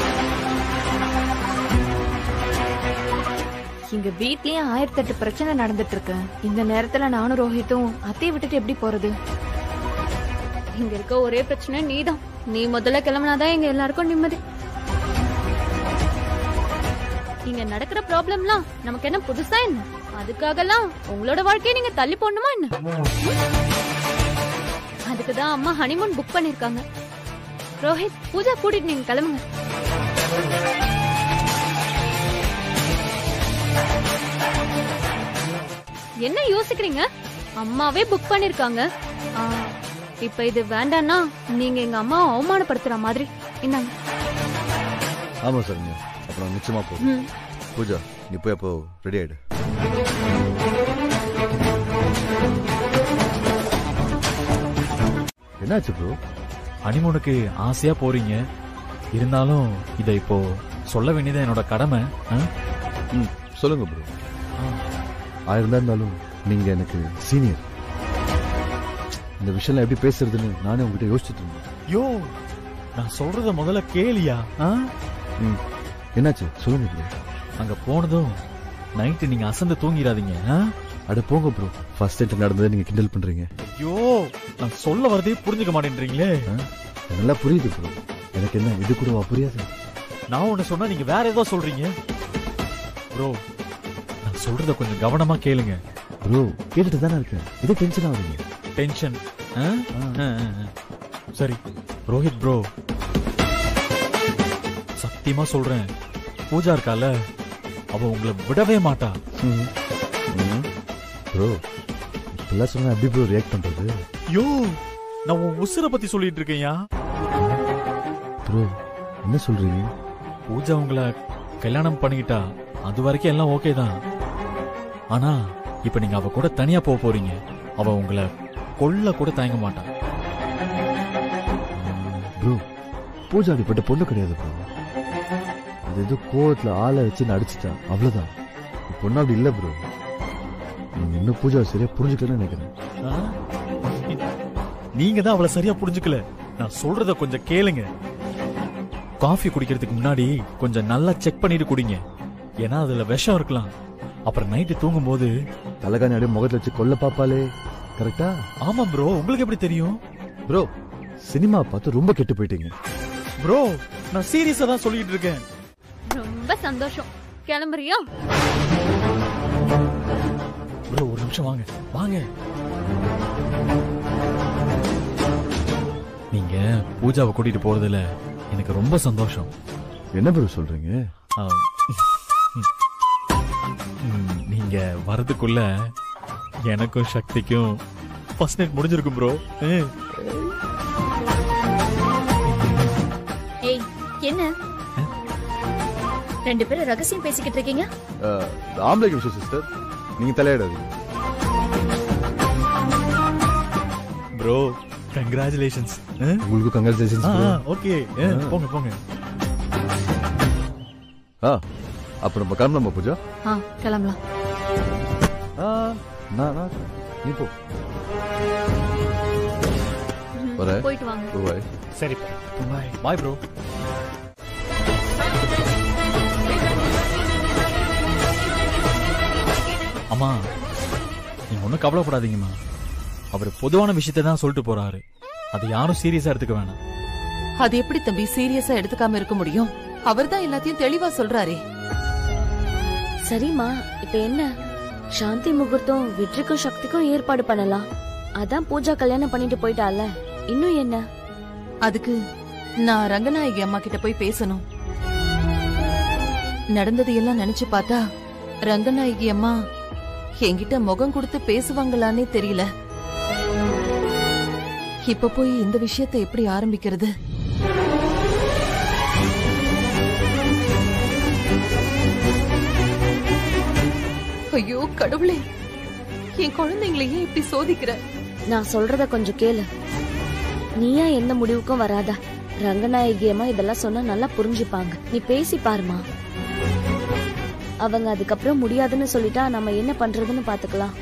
இங்க வீட்லயே ஆயிரத்தி எட்டு பிரச்சனை நடந்துட்டு இருக்கு இந்த நேரத்துல நானும் ரோஹித்தும் அத்தையை விட்டுட்டு எப்படி போறது இங்க இருக்க ஒரே பிரச்சனை நீதான் நீ முதல்ல கிளம்புனாதான் எங்க எல்லாருக்கும் நிம்மதி இங்க நடக்கிற ப்ராப்ளம்லாம் நமக்கு என்ன புதுசா என்ன அதுக்காகலாம் உங்களோட வாழ்க்கையை நீங்க தள்ளி போடணுமா என்ன அதுக்கு தான் அம்மா ஹனிமூன் புக் பண்ணிருக்காங்க ரோஹித் பூஜா கூட்டிட்டு நீங்க கிளம்புங்க என்ன யோசிக்கிறீங்க அம்மாவே புக் பண்ணிருக்காங்க ஆ, இப்ப இது வேண்டாம்னா நீங்க எங்க அம்மாவை அவமானப்படுத்துற மாதிரி இந்தாங்க ஆமா சரிங்க அப்புறம் நிச்சயமா போகும் ம். பூஜா நீ போய் அப்போ ரெடி ஆயிடு என்னாச்சு ப்ரோ ஹனிமூனுக்கு ஆசையா போறீங்க இருந்தாலும் இதை இப்போ சொல்ல வேண்டியது என்னோட கடமை ஆ? ம் சொல்லுங்க ப்ரோ ஆயிரம் தான் இருந்தாலும் நீங்க எனக்கு சீனியர் இந்த விஷயம்லாம் எப்படி பேசுறதுன்னு நானே உங்ககிட்ட யோசிச்சுட்டு இருந்தேன் யோ நான் சொல்றத முதல்ல கேளியா ஆ? ம் என்னாச்சு சொல்லுங்க ப்ரோ அங்க போனதும் நைட்டு நீங்க அசந்து தூங்கிடாதீங்க ஆ? அட போங்க ப்ரோ ஃபர்ஸ்ட் நைட் நடந்ததை நீங்க கிண்டல் பண்றீங்க ஐயோ நான் சொல்ல வரதே புரிஞ்சுக்க மாட்டேன்றீங்களே நல்லா புரியுது ப்ரோ எனக்கு என்ன இது கூடவா புரியாது நான் ஒண்ணு சொன்னா நீங்க வேற ஏதோ சொல்றீங்க ப்ரோ நான் சொல்றத கொஞ்சம் கவனமா கேளுங்க ப்ரோ கேட்டுட்டு தானே இருக்கேன் இது டென்ஷன் ஆகுறீங்க டென்ஷன் சரி ரோஹித் ப்ரோ சத்தியமா சொல்றேன் பூஜா இருக்கால அவ உங்களை விடவே மாட்டா ப்ரோ இப்பெல்லாம் சொன்னா எப்படி ப்ரோ ரியாக்ட் பண்றது யோ நான் உன் உசுர பத்தி சொல்லிட்டு இருக்கேன்யா ப்ரோ என்ன சொல்றீங்க பூஜா உங்களை கல்யாணம் பண்ணிக்கிட்டா அது வரைக்கும் எல்லாம் ஓகே தான் ஆனா இப்ப நீங்க அவ கூட தனியா போக போறீங்க அவ உங்களை கொல்ல கூட தயங்க மாட்டான் ப்ரோ பூஜா அப்படிப்பட்ட பொண்ணு கிடையாது ப்ரோ அது ஏதோ கோவத்துல ஆளை வச்சு நடிச்சிட்டா அவ்வளவுதான் இந்த பொண்ணு அப்படி இல்ல ப்ரோ நீங்க இன்னும் பூஜா சரியா புரிஞ்சுக்கலன்னு நினைக்கிறேன் ஆ? நீங்க தான் அவளை சரியா புரிஞ்சுக்கல நான் சொல்றத கொஞ்சம் கேளுங்க காஃபி குடிக்கிறதுக்கு முன்னாடி கொஞ்சம் நல்லா செக் பண்ணிட்டு குடிங்க ஏன்னா அதுல விஷம் இருக்கலாம் அப்புறம் நைட்டு தூங்கும் போது தலைகாணி அப்படியே முகத்துல வச்சு கொல்ல பாப்பாளே கரெக்டா ஆமா ப்ரோ உங்களுக்கு எப்படி தெரியும் ப்ரோ சினிமா பார்த்து ரொம்ப கெட்டு போயிட்டீங்க ப்ரோ நான் சீரியஸா தான் சொல்லிட்டு இருக்கேன் ரொம்ப சந்தோஷம் கிளம்புறியா ப்ரோ ஒரு நிமிஷம் வாங்க வாங்க நீங்க பூஜாவை கூட்டிட்டு போறதுல எனக்கு ரொம்ப சந்தோஷம் என்ன ப்ரோ சொல்றீங்க ஆ, ம், நீங்க வரதுக்குள்ள எனக்கும் சக்திக்கும் ஃபர்ஸ்ட் நைட் முடிஞ்சிருக்கும் ப்ரோ ஏய் என்ன ரெண்டு பேரும் ரகசியம் பேசிக்கிட்டு இருக்கீங்க அஹ், இது ஆம்பளைக்கு விஷயம் சிஸ்டர் நீங்க தலையிடாதீங்க ப்ரோ கங்க்ராச்சுலேஷன்ஸ் உங்களுக்கு கங்க்ராச்சுலேஷன்ஸ் ப்ரோ ஓகே போங்க போங்க ஆ அப்ப நம்ம கிளம்பலாமா பூஜா ஆ கிளம்பலாம் ஆ நான் நான் நீ போ வரேன் போயிட்டு வாங்க பாய் சரி பாய் பாய் ப்ரோ அம்மா நீங்க ஒன்றும் கவலைப்படாதீங்கம்மா அவர் பொதுவான விஷயத்தை தான் சொல்லிட்டு போறாரு அதை யாரும் சீரியஸா எடுத்துக்க வேணாம் அது எப்படி தம்பி சீரியஸா எடுத்துக்காம இருக்க முடியும் அவர்தான் எல்லாத்தையும் தெளிவா சொல்றாரே சரிம்மா இப்ப என்ன சாந்தி முகூர்த்தம் வெற்றிக்கும் சக்திக்கும் ஏற்பாடு பண்ணலாம் அதான் பூஜா கல்யாணம் பண்ணிட்டு போயிட்டால இன்னும் என்ன அதுக்கு நான் ரங்கநாயகி அம்மா கிட்ட போய் பேசணும் நடந்தது எல்லாம் நினைச்சு பார்த்தா ரங்கநாயகி அம்மா என்கிட்ட முகம் கொடுத்து பேசுவாங்களான்னே தெரியல இப்ப போய் இந்த விஷயத்தை எப்படி ஆரம்பிக்கிறது ஐயோ கடவுளே என் குழந்தைங்களை ஏன் இப்படி சோதிக்கிற நான் சொல்றத கொஞ்சம் கேளு நீயா எந்த முடிவுக்கும் வராத ரங்கநாயகியம்மா இதெல்லாம் சொன்னா நல்லா புரிஞ்சுப்பாங்க நீ பேசி பாருமா அவங்க அதுக்கப்புறம் முடியாதுன்னு சொல்லிட்டா நம்ம என்ன பண்றதுன்னு பாத்துக்கலாம்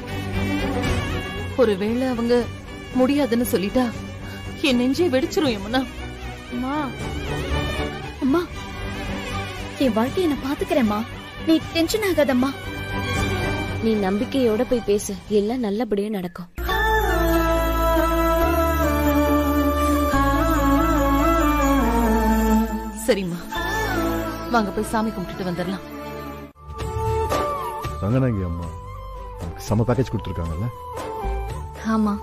ஒருவேளை அவங்க முடியாதுன்னு சொல்லிட்டா என் நெஞ்சே வெடிச்சிரும் யமுனா அம்மா அம்மா என் வாழ்க்கையை நான் பாத்துக்கிறேம்மா நீ டென்ஷன் ஆகாதம்மா நீ நம்பிக்கையோட போய் பேசு எல்லாம் நல்லபடியா நடக்கும் சரிம்மா வாங்க போய் சாமி கும்பிட்டுட்டு வந்துடலாம் ரங்கநாயகி அம்மா நமக்கு செம பேக்கேஜ் கொடுத்துருக்காங்கல்ல ஆமா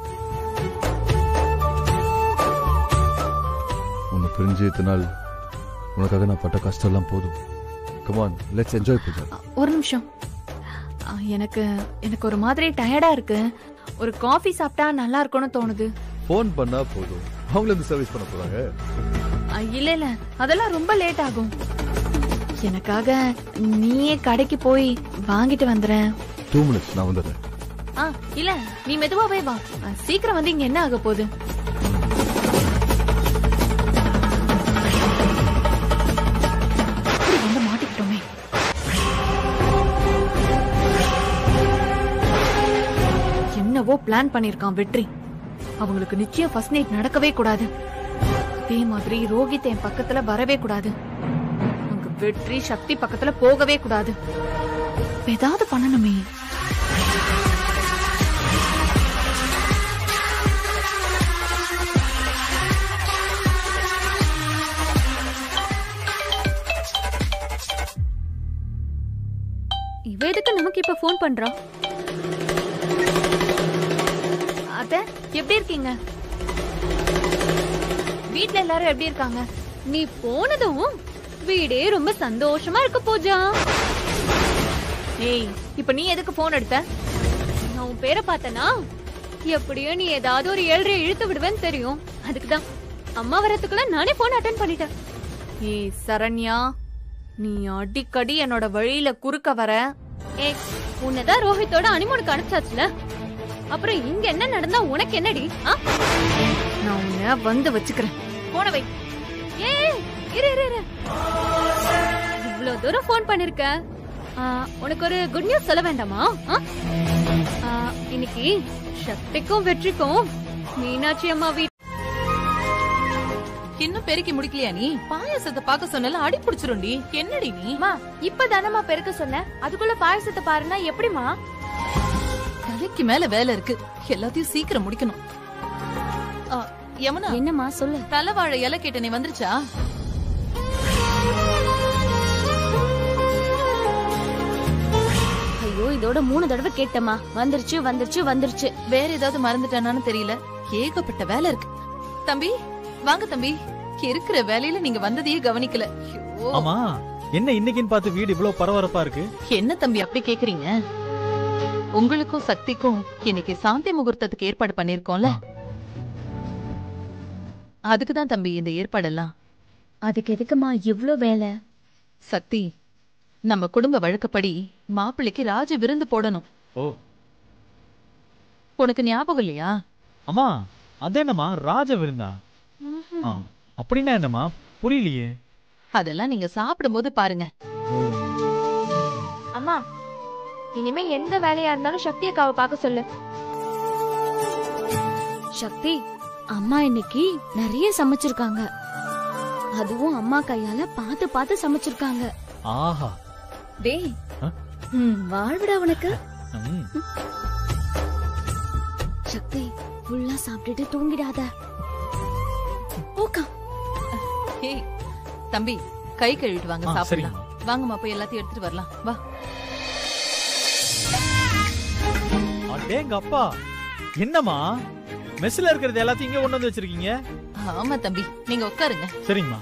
உன்னை பிரிஞ்சு இத்தனை நாள் உனக்காக நான் பட்ட கஷ்டம் எல்லாம் போதும் கமான் லெட்ஸ் என்ஜாய் பூஜா ஒரு நிமிஷம் ஆ, எனக்கு எனக்கு ஒரு மாதிரி டயர்டா இருக்கு ஒரு காஃபி சாப்பிட்டா நல்லா இருக்கும்னு தோணுது ஃபோன் பண்ணா போதும் அவங்கள இருந்து சர்வீஸ் பண்ண போறாங்க ஆ, இல்ல இல்ல அதெல்லாம் ரொம்ப லேட் ஆகும் எனக்காக நீயே கடைக்கு போய் வாங்கிட்டு வந்துறேன் டூ மினிட்ஸ் நான் வந்துடுறேன் ஆ இல்ல நீ மெதுவாவே வா ஆ, சீக்கிரம் வந்து இங்க என்ன ஆக போகுது இப்படி வந்து மாட்டிக்கிட்டோமே என்னவோ பிளான் பண்ணிருக்கான் வெற்றி அவங்களுக்கு நிச்சயம் ஃபர்ஸ்ட் நைட் நடக்கவே கூடாது அதே மாதிரி ரோஹித் என் பக்கத்துல வரவே கூடாது அங்க வெற்றி சக்தி பக்கத்துல போகவே கூடாது ஏதாவது பண்ணணுமே இவ எதுக்கு நமக்கு இப்ப ஃபோன் பண்றா அத்த எப்படி இருக்கீங்க வீட்ல எல்லாரும் எப்படி இருக்காங்க நீ போனதும் வீடே ரொம்ப சந்தோஷமா இருக்கு பூஜா ஏய் இப்ப நீ எதுக்கு போன் எடுத்த நான் உன் பேரை பார்த்தனா எப்படியோ நீ ஏதாவது ஒரு ஏழ்றைய இழுத்து விடுவேன்னு தெரியும் அதுக்குதான் அம்மா வரதுக்குள்ள நானே போன் அட்டன் பண்ணிட்டேன் ஏய் சரண்யா நீ அடிக்கடி என்னோட வழியில குறுக்க வர ஏய் உன்னதான் ரோஹித்தோட அனிமோனுக்கு அனுப்பிச்சாச்சுல அப்புறம் இங்க என்ன நடந்தா உனக்கு என்னடி ஆ? நான் உன்னை வந்து வச்சுக்கிறேன் போன வை ஏய் இரு இரு இரு இவ்ளோ தூரம் ஃபோன் பண்ணிருக்க ஆ, உனக்கு ஒரு குட் நியூஸ் சொல்ல வேண்டாமா ஆ? ஆ, இன்னைக்கு சக்திக்கும் வெற்றிக்கும் மீனாட்சி அம்மா வீட் இன்னும் பெருக்கி முடிக்கலையா நீ பாயாசத்தை பார்க்க சொன்னல அடி புடிச்சிரும்டி என்னடி நீ மா இப்பதானமா பெருக்க சொன்ன அதுக்குள்ள பாயசத்தை பாருன்னா எப்படிமா தலைக்கு மேல வேலை இருக்கு எல்லாத்தையும் சீக்கிரம் முடிக்கணும் ஆ, யமுனா என்னம்மா சொல்லு தலைவாழை இலை கேட்ட நீ வந்துருச்சா ஐயோ இதோட மூணு தடவை கேட்டமா வந்துருச்சு வந்துருச்சு வந்துருச்சு வேற ஏதாவது மறந்துட்டானான்னு தெரியல ஏகப்பட்ட வேலை இருக்கு தம்பி வாங்க தம்பி இருக்கிற வேலையில நீங்க வந்ததையே கவனிக்கல ஐயோ. ஆமா என்ன இன்னைக்குன்னு பார்த்து வீடு இவ்வளவு பரபரப்பா இருக்கு என்ன தம்பி அப்படி கேக்குறீங்க உங்களுக்கும் சக்திக்கும் இன்னைக்கு சாந்தி முகூர்த்தத்துக்கு ஏற்பாடு பண்ணிருக்கோம்ல அதுக்குதான் தம்பி இந்த ஏற்பாடெல்லாம் அதுக்கு எதுக்குமா இவ்ளோ வேலை சக்தி நம்ம குடும்ப வழக்கப்படி மாப்பிள்ளைக்கு ராஜ விருந்து போடணும் ஓ உனக்கு ஞாபகம் இல்லையா அம்மா அது என்னம்மா ராஜ விருந்தா ஆ, அப்படின்னா என்னம்மா புரியலையே அதெல்லாம் நீங்க சாப்பிடும்போது பாருங்க அம்மா இனிமே எந்த வேலையா இருந்தாலும் சக்தி அக்காவை பார்க்க சொல்லு சக்தி அம்மா இன்னைக்கு நிறைய சமைச்சிருக்காங்க அதுவும் அம்மா கையால பார்த்து பார்த்து சமைச்சிருக்காங்க ஆஹா டேய் ஆ? ம், வாழ்விடா உனக்கு ம். சக்தி ஃபுல்லா சாப்பிட்டுட்டு தூங்கிடாத போக்கா ஏய் தம்பி கை கழுவிட்டு வாங்க ஆ, சாப்பிடலாம் வாங்கம்மா போய் எல்லாத்தையும் எடுத்துட்டு வரலாம் வா அடேங்க அப்பா என்னம்மா மெஸ்ல இருக்கிறது எல்லாத்தையும் இங்க கொண்டு வந்து வச்சிருக்கீங்க ஆமா தம்பி நீங்க உட்காருங்க சரிங்கம்மா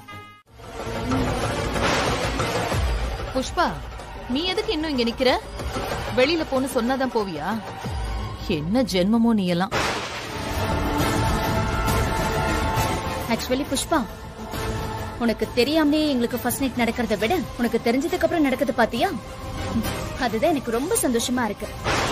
புஷ்பா நீ எதுக்கு இன்னும் இங்க நிக்கிற வெளியில போன்னு சொன்னாதான் போவியா என்ன ஜென்மமோ நீ எல்லாம் ஆக்சுவலி புஷ்பா உனக்கு தெரியாமலே எங்களுக்கு ஃபர்ஸ்ட் நைட் நடக்கிறத விட உனக்கு தெரிஞ்சதுக்கு அப்புறம் நடக்குது பாத்தியா அதுதான் எனக்கு ரொம்ப சந்தோஷமா இருக்கு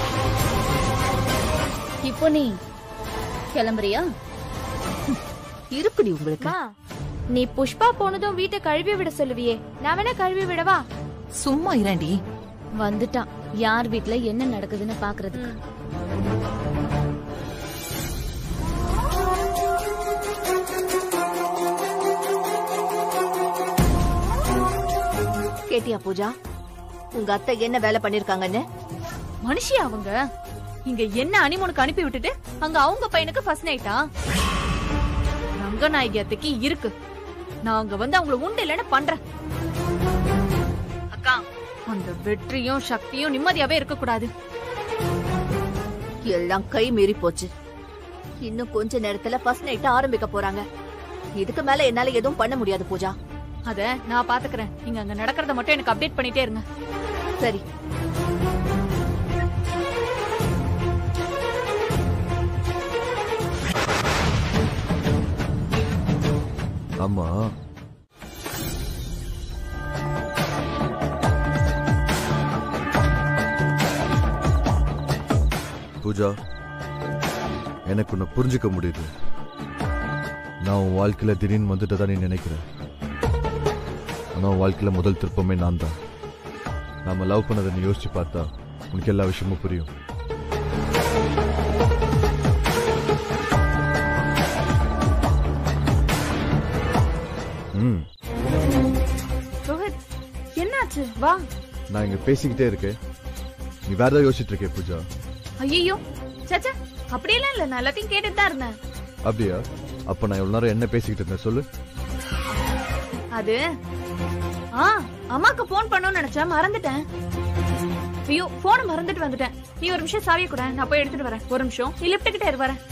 இப்போ நீ கிளம்புறியா இருக்குடி உங்களுக்கு நீ புஷ்பா போனதும் வீட்டை கழுவி விட சொல்லுவியே நான் வேணா கழுவி விடவா சும்மா இரண்டி வந்துட்டான் யார் வீட்ல என்ன நடக்குதுன்னு பாக்குறதுக்கு கேட்டியா பூஜா உங்க அத்தை என்ன வேலை பண்ணிருக்காங்கன்னு மனுஷி அவங்க இங்க என்ன அனிமோனுக்கு அனுப்பி விட்டுட்டு அங்க அவங்க பையனுக்கு ஃபர்ஸ்ட் நைட்டா ரங்கநாயகியத்துக்கு இருக்கு நான் அங்க வந்து அவங்கள உண்டு இல்லைன்னு பண்றேன் அக்கா அந்த வெற்றியும் சக்தியும் நிம்மதியாவே இருக்க கூடாது எல்லாம் கை மீறி போச்சு இன்னும் கொஞ்ச நேரத்துல ஃபர்ஸ்ட் நைட் ஆரம்பிக்க போறாங்க இதுக்கு மேல என்னால எதுவும் பண்ண முடியாது பூஜா அத நான் பாத்துக்கிறேன் நீங்க அங்க நடக்கிறத மட்டும் எனக்கு அப்டேட் பண்ணிட்டே இருங்க சரி ஆமா பூஜா எனக்கு உன்னை புரிஞ்சுக்க முடியுது நான் உன் வாழ்க்கையில திடீர்னு வந்துட்டு நீ நினைக்கிறேன் ஆனா உன் வாழ்க்கையில முதல் திருப்பமே நான் தான் நாம லவ் பண்ணதை நீ யோசிச்சு பார்த்தா உனக்கு எல்லா விஷயமும் புரியும் ம் ரோஹித் என்னாச்சு வா நான் இங்க பேசிக்கிட்டே இருக்கேன் நீ வேற ஏதாவது யோசிச்சுட்டு இருக்கே பூஜா ஐயோ சச்சா அப்படியெல்லாம் இல்ல நான் எல்லாத்தையும் கேட்டுட்டு தான் இருந்தேன் அப்படியா அப்ப நான் இவ்வளவு நேரம் என்ன பேசிக்கிட்டு இருந்தேன் சொல்லு அது ஆ அம்மாக்கு போன் பண்ணணும்னு நினைச்சேன் மறந்துட்டேன் ஐயோ போனை மறந்துட்டு வந்துட்டேன் நீ ஒரு நிமிஷம் சாவிய கூட நான் போய் எடுத்துட்டு வரேன் ஒரு நிமிஷம் நீ லிப்ட் கிட்டே இரு வரேன்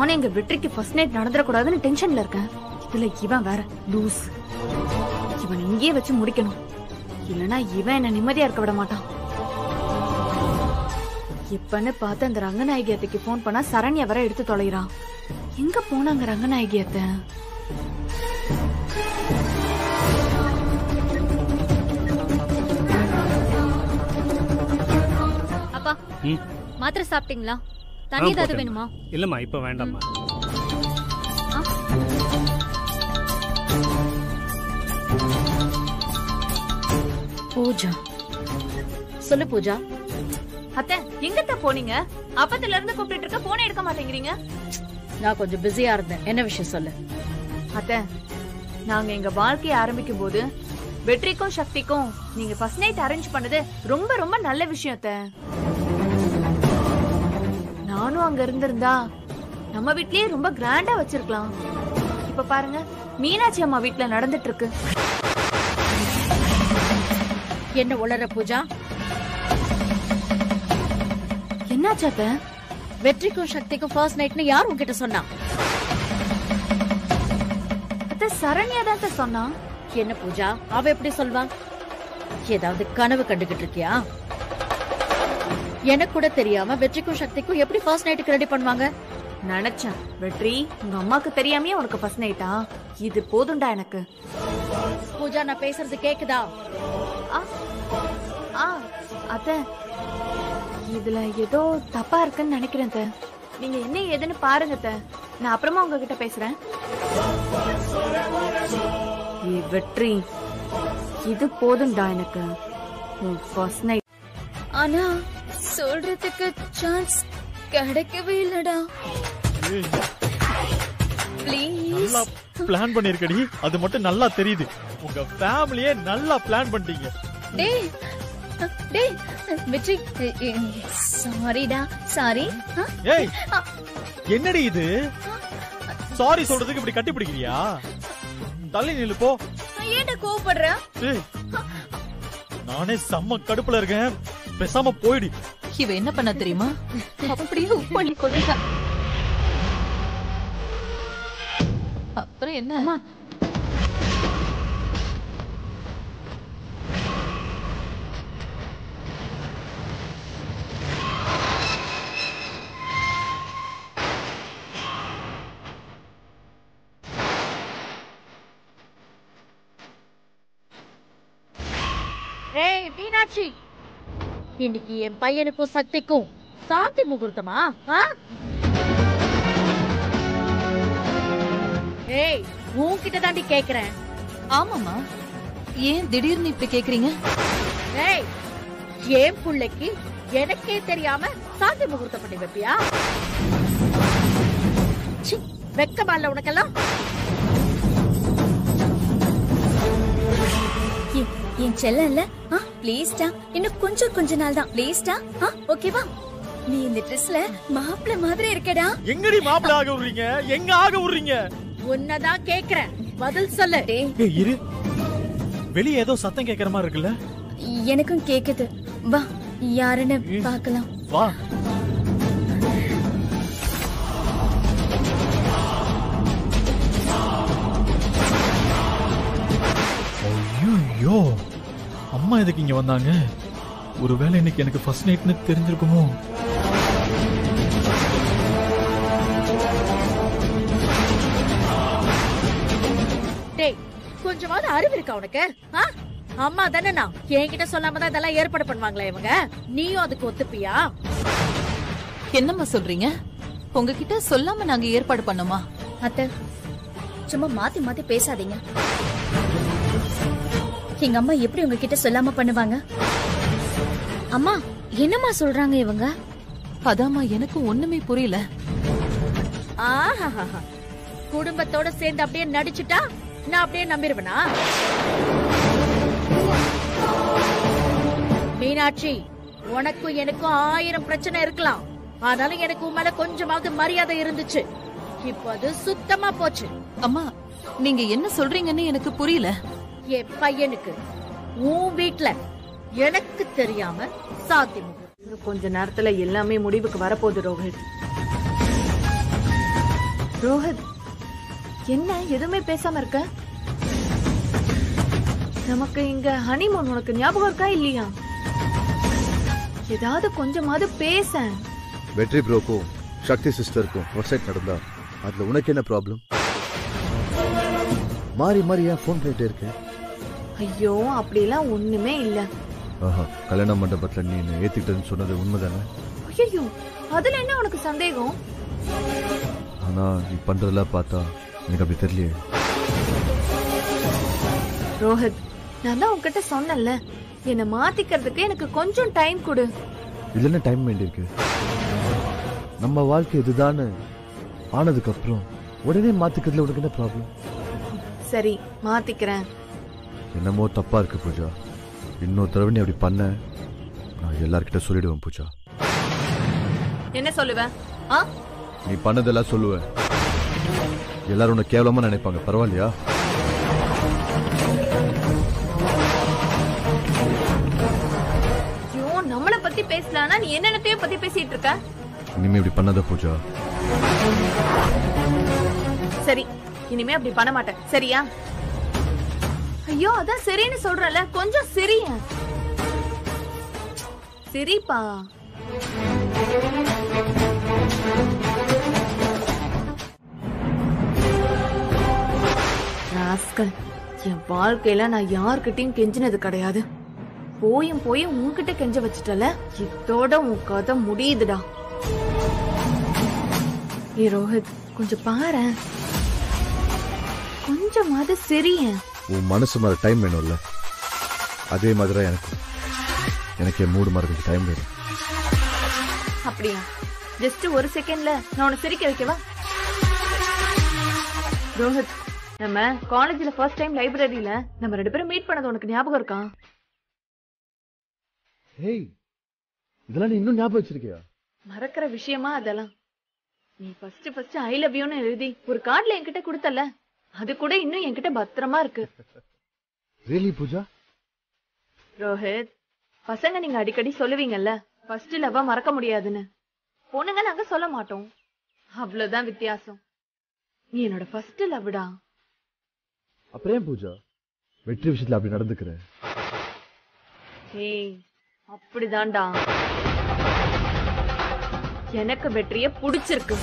நானே எங்க வெற்றிக்கு ஃபர்ஸ்ட் நைட் நடந்துடக்கூடாதுன்னு டென்ஷன்ல இருக்கேன் இதுல இவன் வேற லூஸ் இவன் இங்கேயே வச்சு முடிக்கணும் இல்லனா இவன் என்ன நிம்மதியா இருக்க விட மாட்டான் இப்பன்னு பார்த்து அந்த ரங்கநாயகியத்துக்கு ஃபோன் பண்ணா சரண்யா வர எடுத்து தொலைறான் எங்க போனாங்க ரங்கநாயகியத்தை அப்பா ம். மாத்திரை சாப்பிட்டீங்களா தண்ணி ஆ, ஏதாவது போட்டேன். வேணுமா இல்லம்மா இப்ப வேண்டாம்மா பூஜா சொல்லு பூஜா அத்தை எங்கத்த போனீங்க அப்பத்துல இருந்து கூப்பிட்டு இருக்க போனே எடுக்க மாட்டேங்கிறீங்க நான் கொஞ்சம் பிஸியா இருந்தேன் என்ன விஷயம் சொல்லு அத்தை நாங்க எங்க வாழ்க்கைய ஆரம்பிக்கும் போது வெற்றிக்கும் சக்திக்கும் நீங்க ஃபர்ஸ்ட் நைட் அரேஞ்ச் பண்ணது ரொம்ப ரொம்ப நல்ல விஷயம் அத்தை நானும் அங்க இருந்திருந்தா நம்ம வீட்லயே ரொம்ப கிராண்டா வச்சிருக்கலாம் இப்ப பாருங்க மீனாட்சி அம்மா வீட்ல நடந்துட்டு இருக்கு என்ன உளற பூஜா என்னாச்சு அத்தை வெற்றிக்கும் சக்திக்கும் ஃபர்ஸ்ட் நைட்னு யார் உன்கிட்ட சொன்னா அத்தை சரண்யா தான் அத்தை சொன்னா என்ன பூஜா அவ எப்படி சொல்வா ஏதாவது கனவு கண்டுகிட்டு இருக்கியா எனக்கு கூட தெரியாம வெற்றிக்கும் சக்திக்கும் எப்படி ஃபர்ஸ்ட் நைட்டுக்கு ரெடி பண்ணுவாங்க நினைச்சேன் வெற்றி உங்க அம்மாக்கு தெரியாமயே உனக்கு ஃபர்ஸ்ட் நைட்டா இது போதும்டா எனக்கு பூஜா நான் பேசுறது கேக்குதா ஆ அத்தை இதுல ஏதோ தப்பா இருக்குன்னு நினைக்கிறேன் அத்தை. நீங்க என்ன ஏதுன்னு பாருங்க அத்தை. நான் அப்புறமா உங்ககிட்ட பேசுறேன் ஏய் வெற்றி இது போதும்டா எனக்கு உன் ஃபர்ஸ்ட் நைட் ஆனா சொல்றதுக்கு சான்ஸ் கிடைக்கவே இல்லடா நல்லா பிளான் பண்ணிருக்கடி அது மட்டும் நல்லா தெரியுது உங்க ஃபேமிலியே நல்லா பிளான் பண்ணிட்டீங்க டேய் டேய் வெற்றி சாரிடா சாரி ஏய் என்னடி இது சாரி சொல்றதுக்கு இப்படி கட்டி பிடிக்கிறியா தள்ளி நில்லு போ ஏன்டா கோவப்படுற ஏய், நானே செம்ம கடுப்புல இருக்கேன் பேசாம போயிடு இவ என்ன பண்ண தெரியுமா அப்படியே உப்பு பண்ணி கொள்ளுங்க அப்புறம் என்ன ஏய் மீனாட்சி இன்னைக்கு என் பையனுக்கும் சக்திக்கும் சாந்தி முகூர்த்தமா ஆ? ஏய் உன்கிட்ட தாண்டி கேக்குறேன் ஆமாமா ஏன் திடீர்னு இப்படி கேக்குறீங்க ஏய் என் புள்ளைக்கு எனக்கே தெரியாம சாந்தி முகூர்த்தம் பண்ணி வைப்பியா சி, வெக்கமா இல்ல உனக்கெல்லாம் என்- என் செல்லம் இல்ல ஆ ப்ளீஸ்டா இன்னும் கொஞ்சம் கொஞ்ச நாள் தான் ப்ளீஸ்டா ஆ ஓகேவா நீ இந்த ட்ரெஸ்ல மாப்பிள்ளை மாதிரி இருக்கடா எங்கடி மாப்பிள்ள ஆக விடுறீங்க எங்க ஆக விடுறீங்க உன்னதான் கேக்குறேன் பதில் சொல்லு ஏய் இரு வெளிய ஏதோ சத்தம் கேக்குற மாதிரி இருக்குல்ல எனக்கும் கேக்குது வா யாருன்னு பார்க்கலாம் வா ஐயோ அம்மா எதுக்கு இங்க வந்தாங்க ஒருவேளை இன்னைக்கு எனக்கு ஃபர்ஸ்ட் நைட்னு தெரிஞ்சிருக்குமோ டேய் கொஞ்சமாவது அறிவு இருக்கா உனக்கு ஆ? அம்மா தானே நான் என்கிட்ட சொல்லாம தான் இதெல்லாம் ஏற்பாடு பண்ணுவாங்களா இவங்க நீயும் அதுக்கு ஒத்துப்பியா என்னம்மா சொல்றீங்க உங்ககிட்ட சொல்லாம நாங்க ஏற்பாடு பண்ணோமா அத்தை சும்மா மாத்தி மாத்தி பேசாதீங்க எங்க அம்மா எப்படி உங்ககிட்ட சொல்லாம பண்ணுவாங்க அம்மா என்னம்மா சொல்றாங்க இவங்க அதாம்மா எனக்கு ஒண்ணுமே புரியல ஆஹாஹாஹா. குடும்பத்தோட சேர்ந்து அப்படியே நடிச்சுட்டா நான் அப்படியே நம்பிடுவேனா மீனாட்சி உனக்கும் எனக்கும் ஆயிரம் பிரச்சனை இருக்கலாம் ஆனாலும் எனக்கு உன் மேல கொஞ்சமாவது மரியாதை இருந்துச்சு இப்போ அது சுத்தமா போச்சு அம்மா நீங்க என்ன சொல்றீங்கன்னு எனக்கு புரியல என் பையனுக்கு உன் வீட்ல எனக்கு தெரியாம சாத்தி இன்னும் கொஞ்ச நேரத்துல எல்லாமே முடிவுக்கு வரப்போகுது ரோஹித் ரோஹித் என்ன எதுவுமே பேசாம இருக்க நமக்கு இங்க ஹனிமூன் உனக்கு ஞாபகம் இருக்கா இல்லையா ஏதாவது கொஞ்சமாவது பேச வெற்றி ப்ரோக்கும் சக்தி சிஸ்டருக்கும் வெப்சைட் நடந்தா அதுல உனக்கு என்ன ப்ராப்ளம் மாறி மாறி ஏன் ஃபோன் பண்ணிட்டே இருக்க ஐயோ அப்படிலாம் ஒண்ணுமே இல்ல ஆஹா கல்யாண மண்டபத்துல நீ என்ன ஏத்திக்கிட்டேன்னு சொன்னது உண்மைதானே ஐயோ அதுல என்ன உனக்கு சந்தேகம் ஆனா நீ பண்றதெல்லாம் பார்த்தா எனக்கு அப்படி தெரியலையே ரோஹித் நான் தான் உன்கிட்ட சொன்னேன்ல என்ன மாத்திக்கிறதுக்கு எனக்கு கொஞ்சம் டைம் கொடு இதுல என்ன டைம் வேண்டியிருக்கு நம்ம வாழ்க்கை இதுதான்னு ஆனதுக்கு அப்புறம் உடனே மாத்திக்கிறதுல உனக்கு என்ன ப்ராப்ளம் சரி மாத்திக்கிறேன் என்னமோ தப்பா இருக்கு பூஜா இன்னொரு தடவை நீ அப்படி பண்ண நான் எல்லார்கிட்ட சொல்லிடுவேன் பூஜா என்ன சொல்லுவ ஆ நீ பண்ணதெல்லாம் சொல்லுவேன் எல்லாரும் உன்னை கேவலமா நினைப்பாங்க பரவாயில்லையா ஐயோ நம்மள பத்தி பேசலானா நீ என்னென்னத்தையோ பத்தி பேசிட்டு இருக்க இனிமே இப்படி பண்ணாத பூஜா சரி இனிமே அப்படி பண்ண மாட்டேன் சரியா ஐயோ அதான் சரின்னு சொல்றல கொஞ்சம் சிரிய சிரிப்பா ராஸ்கல் என் வாழ்க்கையில நான் யார்கிட்டயும் கெஞ்சினது கிடையாது போயும் போய் உன்கிட்ட கெஞ்ச வச்சுட்டல இதோட உன் கதை முடியுதுடா ஏ ரோஹித் கொஞ்சம் பாரேன் கொஞ்சமாவது சிரியன் உன் மனசு மாதிரி டைம் வேணும்ல அதே மாதிரி தான் எனக்கு எனக்கு என் மூடு மாறதுக்கு டைம் வேணும் அப்படியா ஜஸ்ட் ஒரு செகண்ட்ல நான் உன்னை சிரிக்க வைக்கவா ரோஹித் நம்ம காலேஜ்ல ஃபர்ஸ்ட் டைம் லைப்ரரியில நம்ம ரெண்டு பேரும் மீட் பண்ணது உனக்கு ஞாபகம் இருக்கா ஹேய் இதெல்லாம் நீ இன்னும் ஞாபகம் வச்சிருக்கியா மறக்கிற விஷயமா அதெல்லாம் நீ ஃபர்ஸ்ட் ஃபர்ஸ்ட் ஐ லவ் யூன்னு எழுதி ஒரு கார்டுல என்கிட்ட கொடுத்தல அது கூட இன்னும் என்கிட்ட பத்திரமா இருக்கு ரியலி பூஜா ரோஹித் பசங்க நீங்க அடிக்கடி சொல்லுவீங்கல்ல ஃபர்ஸ்ட் லவ்வா மறக்க முடியாதுன்னு பொண்ணுங்க நாங்க சொல்ல மாட்டோம் அவ்வளவுதான் வித்தியாசம் நீ என்னோட ஃபர்ஸ்ட் லவ்டா அப்புறம் ஏன் பூஜா வெற்றி விஷயத்துல அப்படி நடந்துக்கிற ஏய் அப்படிதான்டா எனக்கு வெற்றிய புடிச்சிருக்கு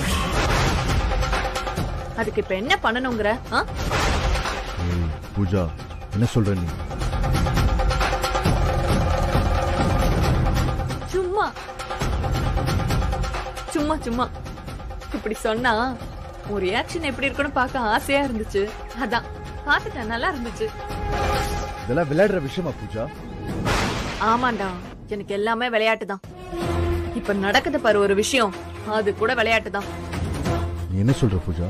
அதுக்கு இப்ப என்ன பண்ணணுங்கிற ஆ? ஏய், பூஜா என்ன சொல்ற நீ சும்மா சும்மா சும்மா இப்படி சொன்னா உன் ரியாக்ஷன் எப்படி இருக்குன்னு பார்க்க ஆசையா இருந்துச்சு அதான் பார்த்துட்டேன் நல்லா இருந்துச்சு இதெல்லாம் விளையாடுற விஷயமா பூஜா ஆமாண்டா எனக்கு எல்லாமே விளையாட்டு தான் இப்ப நடக்குது பாரு ஒரு விஷயம் அது கூட விளையாட்டு தான் நீ என்ன சொல்ற பூஜா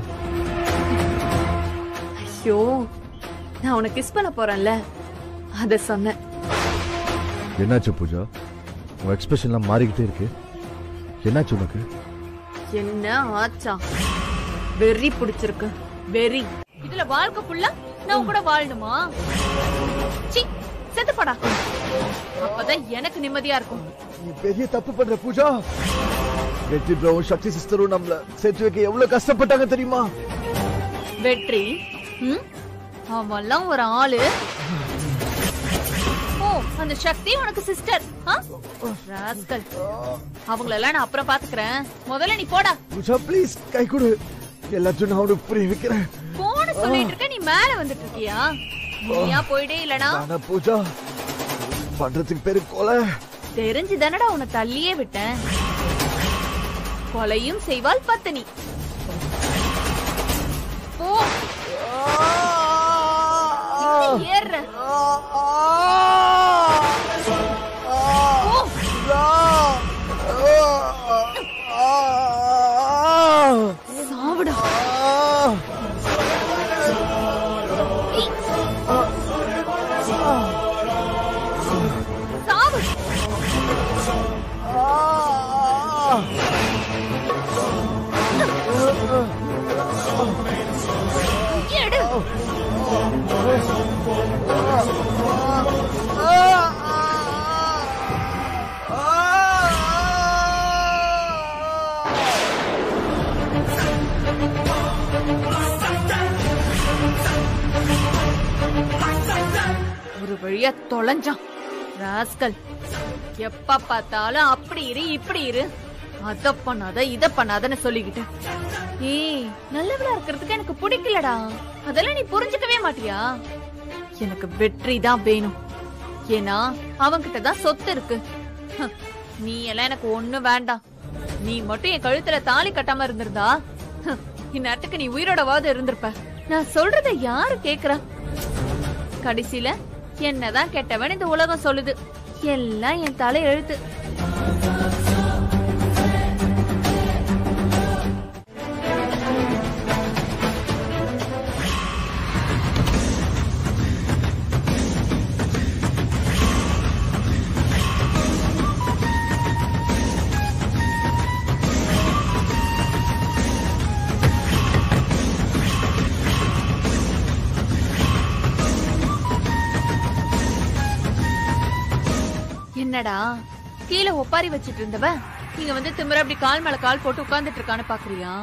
ஐயோ நான் உனக்கு கிஸ் பண்ண போறேன்ல அத சொன்னேன் என்னாச்சு பூஜா உன் எக்ஸ்பிரஷன்லாம் மாறிக்கிட்டே இருக்கு என்னாச்சு உனக்கு என்ன ஆச்சா வெறி பிடிச்சிருக்கு வெறி இதுல வாழ்க்கை ஃபுல்லா நான் உன் கூட வாழணுமா சி செத்து போடா அப்பதான் எனக்கு நிம்மதியா இருக்கும் நீ பெரிய தப்பு பண்ற பூஜா வெற்றி ப்ரோவும் சக்தி சிஸ்டரும் நம்மள சேர்த்து வைக்க எவ்வளவு கஷ்டப்பட்டாங்க தெரியுமா வெற்றி ம்? அவன்லாம் ஒரு ஆளு ஓ அந்த சக்தி உனக்கு சிஸ்டர் ராஸ்கல் அவங்களெல்லாம் நான் அப்புறம் பாத்துக்கிறேன் முதல்ல நீ போடா பூஜா ப்ளீஸ் கை கொடு எல்லாத்தையும் நான் உனக்கு புரிய வைக்கிறேன் போன சொல்லிட்டு இருக்க நீ மேல வந்துட்டு இருக்கியா நீயா போயிடே இல்லனா ஆனா பூஜா பண்றதுக்கு பேரு கொலை தெரிஞ்சு தானடா உன்னை தள்ளியே விட்டேன் கொலையும் செய்வாள் பத்தினி போ இன்னும் ஏறுற சாவுடா சாவு எடு ஒரு வழியா தொலைஞ்சான் ராஸ்கல் எப்ப பார்த்தாலும் அப்படி இரு இப்படி இரு அத பண்ணாத இத பண்ணாதன்னு சொல்லிக்கிட்டு ஏய் நல்லவளா இருக்கிறதுக்கு எனக்கு பிடிக்கலடா அதெல்லாம் நீ புரிஞ்சுக்கவே மாட்டியா எனக்கு வெற்றி தான் வேணும் ஏன்னா அவன்கிட்ட தான் சொத்து இருக்கு ஹ், நீ எல்லாம் எனக்கு ஒண்ணு வேண்டாம் நீ மட்டும் என் கழுத்துல தாலி கட்டாம இருந்திருந்தா ஹ், இந்நேரத்துக்கு நீ உயிரோடவாவது இருந்திருப்ப நான் சொல்றத யாரு கேக்குறா கடைசியில என்னதான் கெட்டவன் இந்த உலகம் சொல்லுது எல்லாம் என் தலை எழுத்து என்னடா கீழே ஒப்பாரி வச்சிட்டு இருந்தவ நீங்க வந்து திமிர அப்படி கால் மேல கால் போட்டு உட்கார்ந்துட்டு இருக்கான்னு பாக்குறியா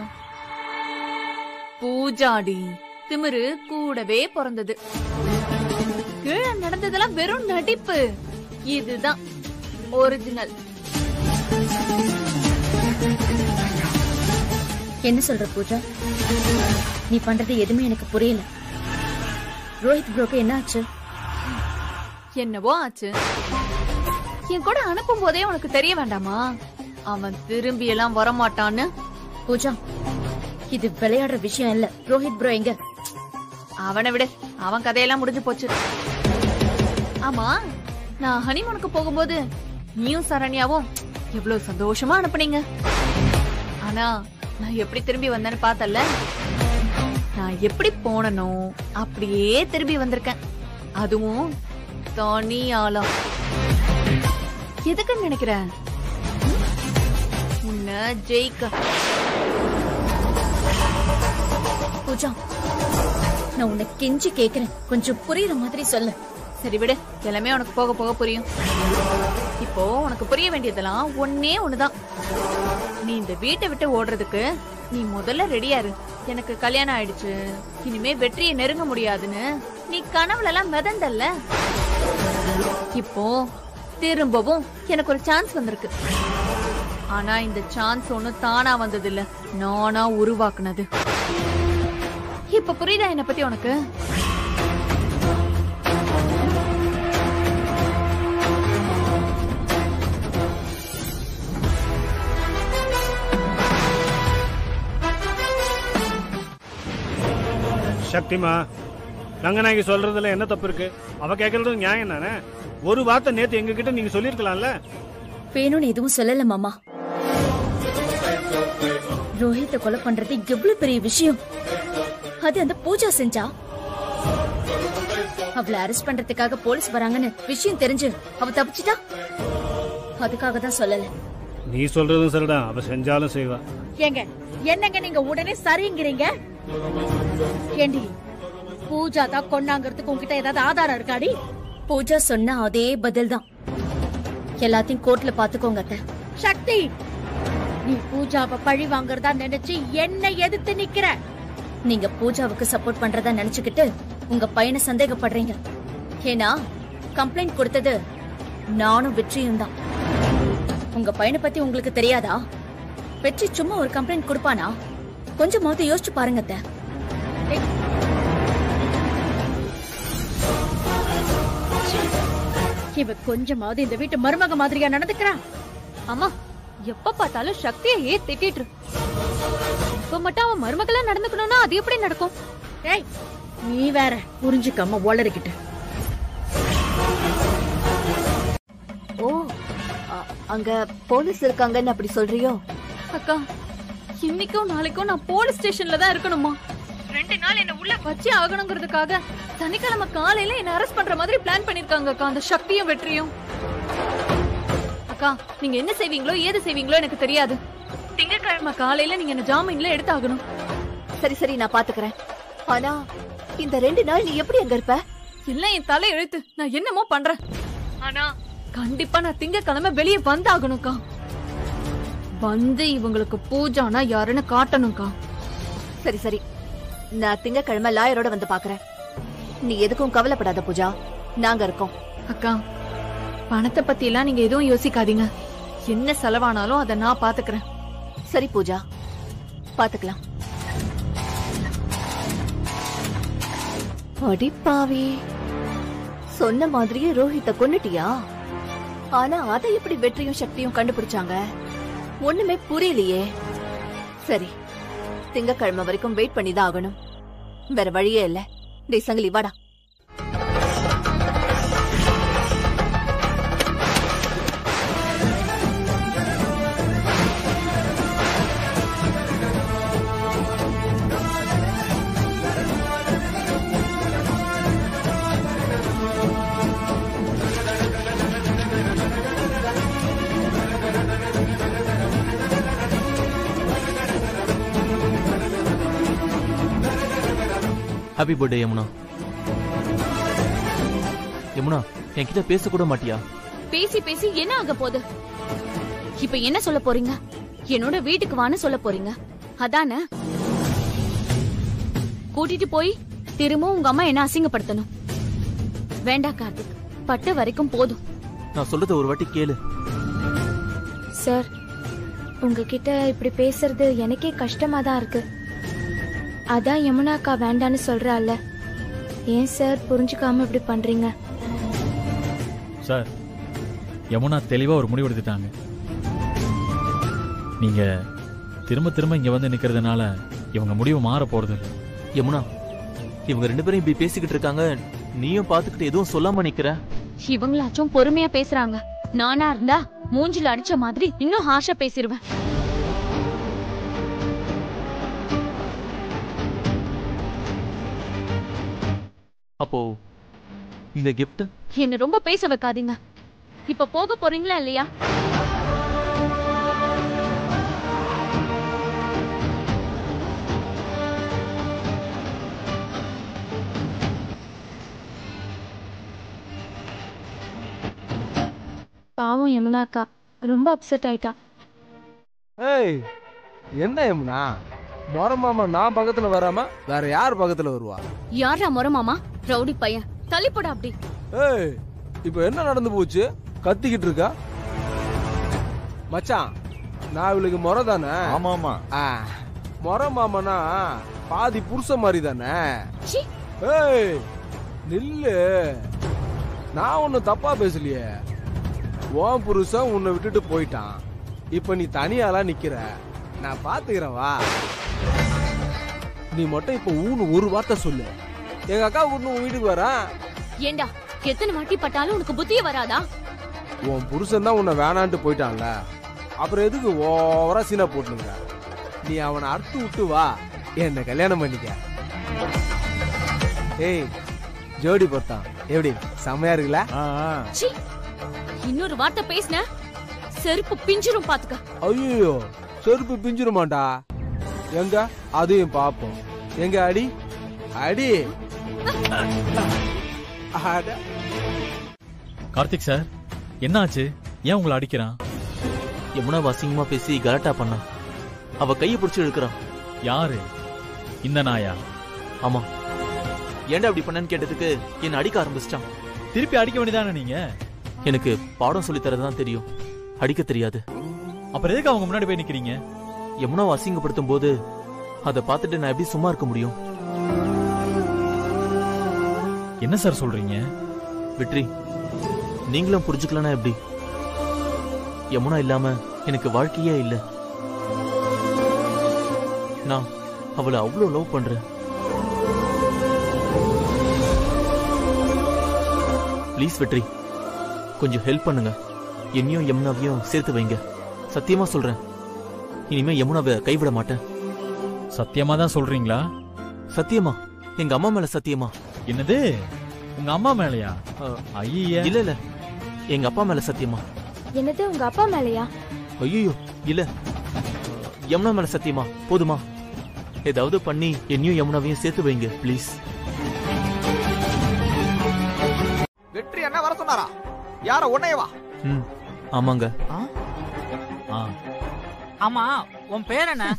பூஜாடி திமிரு கூடவே பிறந்தது கீழே நடந்ததெல்லாம் வெறும் நடிப்பு இதுதான் ஒரிஜினல் என்ன சொல்ற பூஜா நீ பண்றது எதுவுமே எனக்கு புரியல ரோஹித் ப்ரோக்கு என்ன ஆச்சு என்னவோ ஆச்சு என் கூட அனுப்பும் போதே உனக்கு தெரிய வேண்டாமா அவன் திரும்பி எல்லாம் வரமாட்டான்னு பூஜா இது விளையாடுற விஷயம் இல்ல ரோஹித் ப்ரோ எங்க அவனை விடு அவன் கதையெல்லாம் முடிஞ்சு போச்சு ஆமா நான் ஹனிமூனுக்கு போகும்போது நீயும் சரண்யாவும் எவ்வளவு சந்தோஷமா அனுப்புனீங்க ஆனா நான் எப்படி திரும்பி வந்தேன்னு பார்த்தல நான் எப்படி போனனோ அப்படியே திரும்பி வந்திருக்கேன் அதுவும் தனி ஆளம் எதுக்குன்னு நினைக்கிற உன்னை ஜெயிக்க பூஜா நான் உன்னை கெஞ்சி கேக்குறேன் கொஞ்சம் புரியுற மாதிரி சொல்லு சரி விடு எல்லாமே உனக்கு போக போக புரியும் இப்போ உனக்கு புரிய வேண்டியதெல்லாம் ஒன்னே ஒண்ணுதான் நீ இந்த வீட்டை விட்டு ஓடுறதுக்கு நீ முதல்ல ரெடியா இரு எனக்கு கல்யாணம் ஆயிடுச்சு இனிமே வெற்றியை நெருங்க முடியாதுன்னு நீ கனவுல எல்லாம் மிதந்தல்ல இப்போ திரும்பவும் எனக்கு ஒரு சான்ஸ் வந்திருக்கு ஆனா இந்த சான்ஸ் ஒண்ணும் தானா வந்தது இல்ல நானா உருவாக்குனது இப்ப புரியுதா என்ன பத்தி உனக்கு சக்திமா ரங்கநாயகி சொல்றதுல என்ன தப்பு இருக்கு அவ கேக்குறதும் நியாயம் தானே ஒரு வார்த்தை நேத்து எங்க கிட்ட நீங்க சொல்லிருக்கலாம்ல வேணும்னு எதுவும் சொல்லல மாமா ரோஹித்த கொலை பண்றது எவ்வளவு பெரிய விஷயம் அது அந்த பூஜா செஞ்சா அவளை அரெஸ்ட் பண்றதுக்காக போலீஸ் வராங்கன்னு விஷயம் தெரிஞ்சு அவ தப்பிச்சிட்டா அதுக்காக தான் சொல்லல நீ சொல்றதும் சரிதான் அவ செஞ்சாலும் செய்வா ஏங்க என்னங்க நீங்க உடனே சரிங்கிறீங்க ஏண்டி பூஜா தான் கொண்டாங்கிறதுக்கு உங்ககிட்ட ஏதாவது ஆதாரம் இருக்காடி பூஜா சொன்ன அதே பதில் தான் எல்லாத்தையும் கோர்ட்ல பாத்துக்கோங்க அத்தை சக்தி நீ பூஜாவை பழி வாங்குறதா நினைச்சு என்ன எதிர்த்து நிக்கிற நீங்க பூஜாவுக்கு சப்போர்ட் பண்றதா நினைச்சுக்கிட்டு உங்க பையனை சந்தேகப்படுறீங்க ஏன்னா கம்ப்ளைண்ட் கொடுத்தது நானும் வெற்றியும் தான் உங்க பையனை பத்தி உங்களுக்கு தெரியாதா வெற்றி சும்மா ஒரு கம்ப்ளைண்ட் கொடுப்பானா கொஞ்சமாவது யோசிச்சு பாருங்க அத்தை இவ கொஞ்சமாவது இந்த வீட்டு மருமக மாதிரியா நடந்துக்கிறான் அம்மா எப்ப பார்த்தாலும் சக்தியையே திட்டிட்டு இரு. இப்ப மட்டும் அவன் மருமகளா நடந்துக்கணும்னா அது எப்படி நடக்கும் ஏய் நீ வேற புரிஞ்சுக்காம ஒளறிக்கிட்டு ஓ அ- அங்க போலீஸ் இருக்காங்கன்னு அப்படி சொல்றியோ அக்கா இன்னைக்கும் நாளைக்கும் நான் போலீஸ் ஸ்டேஷன்ல தான் இருக்கணுமா ரெண்டு நாள் என்ன உள்ள வச்சு ஆகணுங்கிறதுக்காக சனிக்கிழமை காலையில என்ன அரெஸ்ட் பண்ற மாதிரி பிளான் பண்ணிருக்காங்க அக்கா அந்த சக்தியும் வெற்றியும் அக்கா நீங்க என்ன செய்வீங்களோ ஏது செய்வீங்களோ எனக்கு தெரியாது திங்கட்கிழமை காலையில நீங்க என்ன ஜாமீன்ல எடுத்தாகணும் சரி சரி நான் பாத்துக்கிறேன் ஆனா இந்த ரெண்டு நாள் நீ எப்படி அங்க இருப்ப இல்ல என் தலை எழுத்து நான் என்னமோ பண்றேன் ஆனா கண்டிப்பா நான் திங்கட்கிழமை வெளியே வந்தாகணும்க்கா வந்து இவங்களுக்கு பூஜானா யாருன்னு காட்டணும்க்கா சரி சரி நான் திங்கக்கிழமை லாயரோட வந்து பாக்குறேன் நீ எதுக்கும் கவலைப்படாத பூஜா நாங்க இருக்கோம் அக்கா பணத்தை பத்தி எல்லாம் நீங்க எதுவும் யோசிக்காதீங்க என்ன செலவானாலும் அதை நான் பாத்துக்கிறேன் சரி பூஜா பாத்துக்கலாம் அடிப்பாவி சொன்ன மாதிரியே ரோஹித்த கொன்னுட்டியா ஆனா அதை எப்படி வெற்றியும் சக்தியும் கண்டுபிடிச்சாங்க ஒண்ணுமே புரியலையே சரி திங்கக்கிழமை வரைக்கும் வெயிட் பண்ணி தான் ஆகணும் வேற வழியே இல்ல டேய் சங்கிலி வாடா ஹாப்பி பர்த்டே யமுனா யமுனா என்கிட்ட பேச கூட மாட்டியா பேசி பேசி என்ன ஆக போகுது இப்ப என்ன சொல்ல போறீங்க என்னோட வீட்டுக்கு வான்னு சொல்ல போறீங்க அதானே கூட்டிட்டு போய் திரும்பவும் உங்க அம்மா என்ன அசிங்கப்படுத்தணும் வேண்டாம் கார்த்திக் பட்ட வரைக்கும் போதும் நான் சொல்றத ஒரு வாட்டி கேளு சார் உங்ககிட்ட இப்படி பேசுறது எனக்கே கஷ்டமா தான் இருக்கு அதான் யமுனா அக்கா வேண்டான்னு சொல்றாள்ல ஏன் சார் புரிஞ்சுக்காம இப்படி பண்றீங்க சார் யமுனா தெளிவா ஒரு முடிவு எடுத்துட்டாங்க நீங்க திரும்ப திரும்ப இங்க வந்து நிக்கிறதுனால இவங்க முடிவு மாற போறது இல்ல. யமுனா இவங்க ரெண்டு பேரும் இப்படி பேசிக்கிட்டு இருக்காங்க நீயும் பாத்துக்கிட்டு எதுவும் சொல்லாம நிக்கிற இவங்களாச்சும் பொறுமையா பேசுறாங்க நானா இருந்தா மூஞ்சில அடிச்ச மாதிரி இன்னும் ஹார்ஷா பேசிருவேன் அப்போ இந்த gift என்ன ரொம்ப பேச வைக்காதீங்க இப்ப போக போறீங்களா இல்லையா பாவம் யமுனா அக்கா ரொம்ப அப்செட் ஆயிட்டா ஏய் என்ன யமுனா மாமா நான் பக்கத்துல வராம வேற யார் பக்கத்துல வருவா யாரா முறை மாமா ரவுடி பையன் தள்ளி போடா அப்படி ஏய் இப்போ என்ன நடந்து போச்சு கத்திக்கிட்டு இருக்கா மச்சான் நான் இவளுக்கு முறை தானே ஆமா ஆமா முறை மாமனா பாதி புருஷ மாதிரி தானே ஏய் நில்லு நான் ஒன்னும் தப்பா பேசலையே உன் புருஷன் உன்னை விட்டுட்டு போயிட்டான் இப்ப நீ தனியாலாம் நிக்கிற நான் பாத்துக்கிறேன் வா நீ மட்டும் இப்ப ஊன்னு ஒரு வார்த்தை சொல்லு எங்க அக்கா ஒண்ணு உன் வீட்டுக்கு வரேன் ஏண்டா எத்தனை வாட்டி பட்டாலும் உனக்கு புத்தியே வராதா உன் புருஷன் தான் உன்னை வேணான்ட்டு போயிட்டான்ல அப்புறம் எதுக்கு ஓவரா சீனா போட்டுனுங்க நீ அவனை அறுத்து விட்டு வா என்ன கல்யாணம் பண்ணிக்க ஏய் ஜோடி பொருத்தான் எப்படி செம்மையா இருக்குல்ல சீ இன்னொரு வார்த்தை பேசின செருப்பு பிஞ்சிரும் பாத்துக்க ஐயோ செருப்பு பிஞ்சிருமாண்டா எங்க அதையும் பாப்போம் எங்க அடி அடி அட கார்த்திக் சார் என்னாச்சு ஏன் உங்களை அடிக்கிறான் யமுனா அசிங்கமா பேசி கலாட்டா பண்ணா அவ கையை பிடிச்சு இழுக்கிறான் யாரு இந்த நாயா ஆமா ஏன்டா அப்படி பண்ணேன்னு கேட்டதுக்கு என்ன அடிக்க ஆரம்பிச்சிட்டான் திருப்பி அடிக்க வேண்டியதானே நீங்க எனக்கு பாடம் சொல்லி தரதான் தெரியும் அடிக்க தெரியாது அப்புறம் எதுக்கு அவங்க முன்னாடி போய் நிக்கிறீங்க யமுனாவை அசிங்கப்படுத்தும் போது அதை பார்த்துட்டு நான் எப்படி சும்மா இருக்க முடியும் என்ன சார் சொல்றீங்க வெற்றி நீங்களும் புரிஞ்சுக்கலனா எப்படி யமுனா இல்லாம எனக்கு வாழ்க்கையே இல்ல நான் அவளை அவ்வளவு லவ் பண்றேன் ப்ளீஸ் வெற்றி கொஞ்சம் ஹெல்ப் பண்ணுங்க என்னையும் யமுனாவையும் சேர்த்து வைங்க சத்தியமா சொல்றேன் இனிமே யமுனாவை கைவிட மாட்டேன் சத்தியமா தான் சொல்றீங்களா சத்தியமா எங்க அம்மா மேல சத்தியமா என்னது உங்க அம்மா மேலயா ஐய இல்ல இல்ல எங்க அப்பா மேல சத்தியமா என்னது உங்க அப்பா மேலையா ஐயோ இல்ல யமுனா மேல சத்தியமா போதுமா ஏதாவது பண்ணி என்னையும் யமுனாவையும் சேர்த்து வைங்க ப்ளீஸ் வெற்றி என்ன வர சொன்னாரா யார உன்னையவா ம் ஆமாங்க ஆமா உன் பேர் என்ன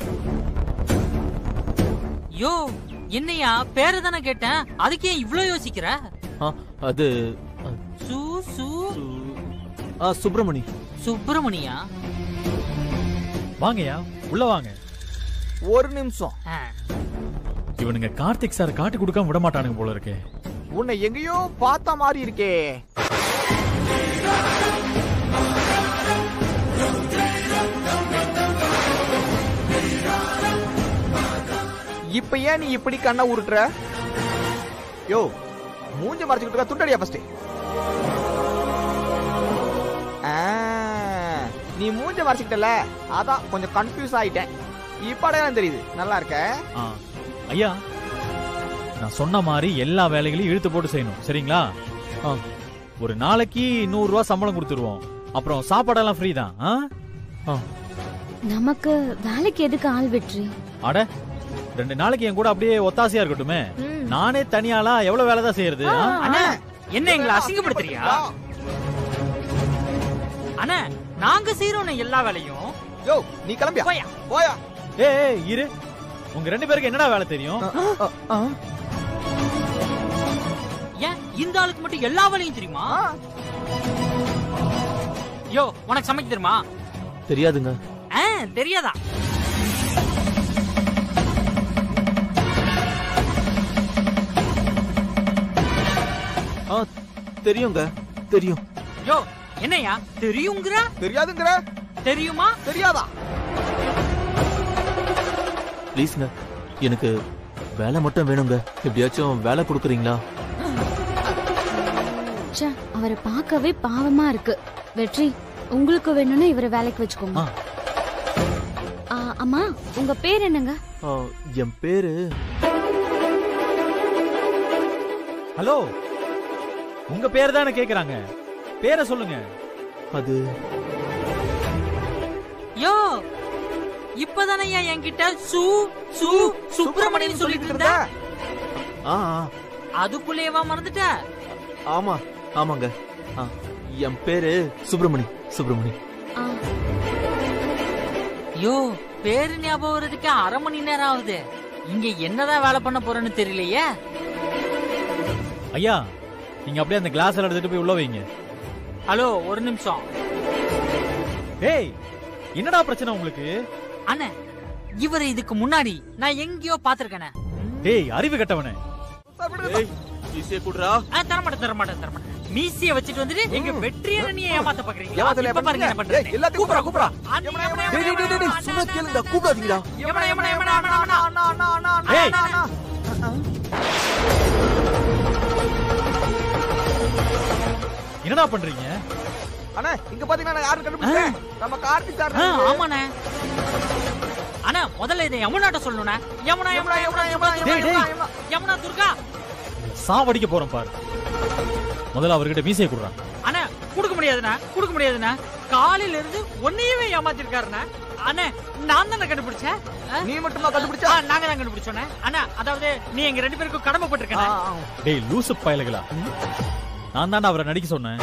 யோ என்னையா பேரு தானே கேட்டேன் அதுக்கு ஏன் இவ்ளோ யோசிக்கிற ஆ அது சு சு ஆ சுப்பிரமணி சுப்பிரமணியா வாங்கய்யா உள்ள வாங்க ஒரு நிமிஷம் இவனுங்க கார்த்திக் சார் காட்டி கொடுக்காம விட மாட்டானுங்க போல இருக்கே உன்னை எங்கேயோ பார்த்த மாதிரி இருக்கே இப்ப ஏன் நீ இப்படி கண்ணை உருட்டுற யோ மூஞ்ச மறைச்சுக்கிட்டு இருக்க துண்டடியா ஃபர்ஸ்ட் நீ மூஞ்ச மறைச்சுக்கிட்டல அதான் கொஞ்சம் கன்ஃபியூஸ் ஆயிட்டேன் இப்ப அடையாளம் தெரியுது நல்லா இருக்க ஆ, ஐயா நான் சொன்ன மாதிரி எல்லா வேலைகளையும் இழுத்து போட்டு செய்யணும் சரிங்களா ஆ, ஒரு நாளைக்கு நூறு ரூபா சம்பளம் கொடுத்துருவோம் அப்புறம் சாப்பாடெல்லாம் ஃப்ரீ தான் ஆ? ஆ. நமக்கு வேலைக்கு எதுக்கு ஆள் வெற்றி அட ரெண்டு நாளைக்கு என் கூட அப்படியே ஒத்தாசையா இருக்கட்டுமே நானே தனியாளா எவ்வளவு வேலை தான் செய்யறது ஆ? அண்ணா என்ன எங்களை அசிங்கப்படுத்துறியா அண்ணா நாங்க செய்யறோம் எல்லா வேலையும் யோ நீ கிளம்பியா போயா போயா ஏய் ஏய், இரு உங்க ரெண்டு பேருக்கு என்னடா வேலை தெரியும் ஏன் இந்த ஆளுக்கு மட்டும் எல்லா வேலையும் தெரியுமா யோ உனக்கு சமைக்க தெரியுமா தெரியாதுங்க ஆ தெரியாதா ஆ தெரியுங்க தெரியும் யோ என்னையா தெரியுங்கிற தெரியாதுங்கிற தெரியுமா தெரியாதா ப்ளீஸ்ங்க எனக்கு வேலை மட்டும் வேணுங்க எப்படியாச்சும் வேலை கொடுக்குறீங்களா ச்சே அவரை பார்க்கவே பாவமா இருக்கு வெற்றி உங்களுக்கு வேணும்னா இவரை வேலைக்கு வச்சுக்கோங்க ஆ, அம்மா உங்க பேர் என்னங்க ஆ, என் பேரு ஹலோ உங்க பேர் தானே கேக்குறாங்க பேரை சொல்லுங்க அது யோ இப்பதானே என்கிட்ட சு சு சுப்பிரமணியன் சொல்லிட்டு இருந்த ஆ ஆ, அதுக்குள்ளேயேவா மறந்துட்ட ஆமா ஆமாங்க ஆ, என் பேரு சுப்பிரமணி சுப்பிரமணி யோ பேரு ஞாபகம் வர்றதுக்கு அரை மணி நேரம் ஆகுது இங்க என்னதான் வேலை பண்ண போறேன்னு தெரியலையே ஐயா நீங்க அப்படியே அந்த கிளாஸ் எடுத்துட்டு போய் உள்ள வைங்க ஹலோ ஒரு நிமிஷம் ஏய் என்னடா பிரச்சனை உங்களுக்கு அண்ணே இவரை இதுக்கு முன்னாடி நான் எங்கேயோ பாத்திருக்கேனே டேய் அறிவு கட்டவனே ஈஸியா குடுறா தரமாட்டேன் தரமாட்டேன் தரமாட்டேன் மீசிய வச்சுட்டு வந்துட்டு எங்க வெற்றியை நீ ஏமாத்த பாக்குறீங்களா ஏமாத்தலையா இப்ப பாருங்க என்ன பண்றீங்க? பண்றேன் ஏய், எல்லாத்தையும் கூப்பிடுறா, கூப்பிடுறா. டேய், டேய், டேய், டேய், சும்மா கேளுங்க கூப்பிடாதீங்கடா எமனா எமனா எமனா எமனா எமனா ஏய் என்னடா பண்றீங்க அண்ணா இங்க பாத்தீங்கன்னா நான் யாரும் கண்டுபிடிச்சேன் நம்ம கார்த்திக் சார் ஆ, ஆமாண்ணே அண்ணா முதல்ல இதை யமுனாட்ட சொல்லணுண்ணே யமுனா யமுனா யமுனா யமுனா டேய், யமுனா டேய். யமுனா யமுனா துர்கா சாவடிக்க போறோம் பாரு முதல்ல அவர்கிட்ட மீசையை குடுறான் அண்ணா கொடுக்க முடியாதுண்ணா கொடுக்க முடியாதுண்ணா காலையில இருந்து ஒன்னையவே ஏமாத்திருக்காருண்ணா அண்ணா நான் தானே கண்டுபிடிச்சேன் ஆ? நீ மட்டுமா கண்டுபிடிச்ச ஆ, நாங்க தான் கண்டுபிடிச்சோண்ணே அண்ணா அதாவது நீ எங்க ரெண்டு பேருக்கும் கடமைப்பட்டிருக்கேன் டேய் லூசு பயலுகளா நான் தான்டா அவரை நடிக்க சொன்னேன்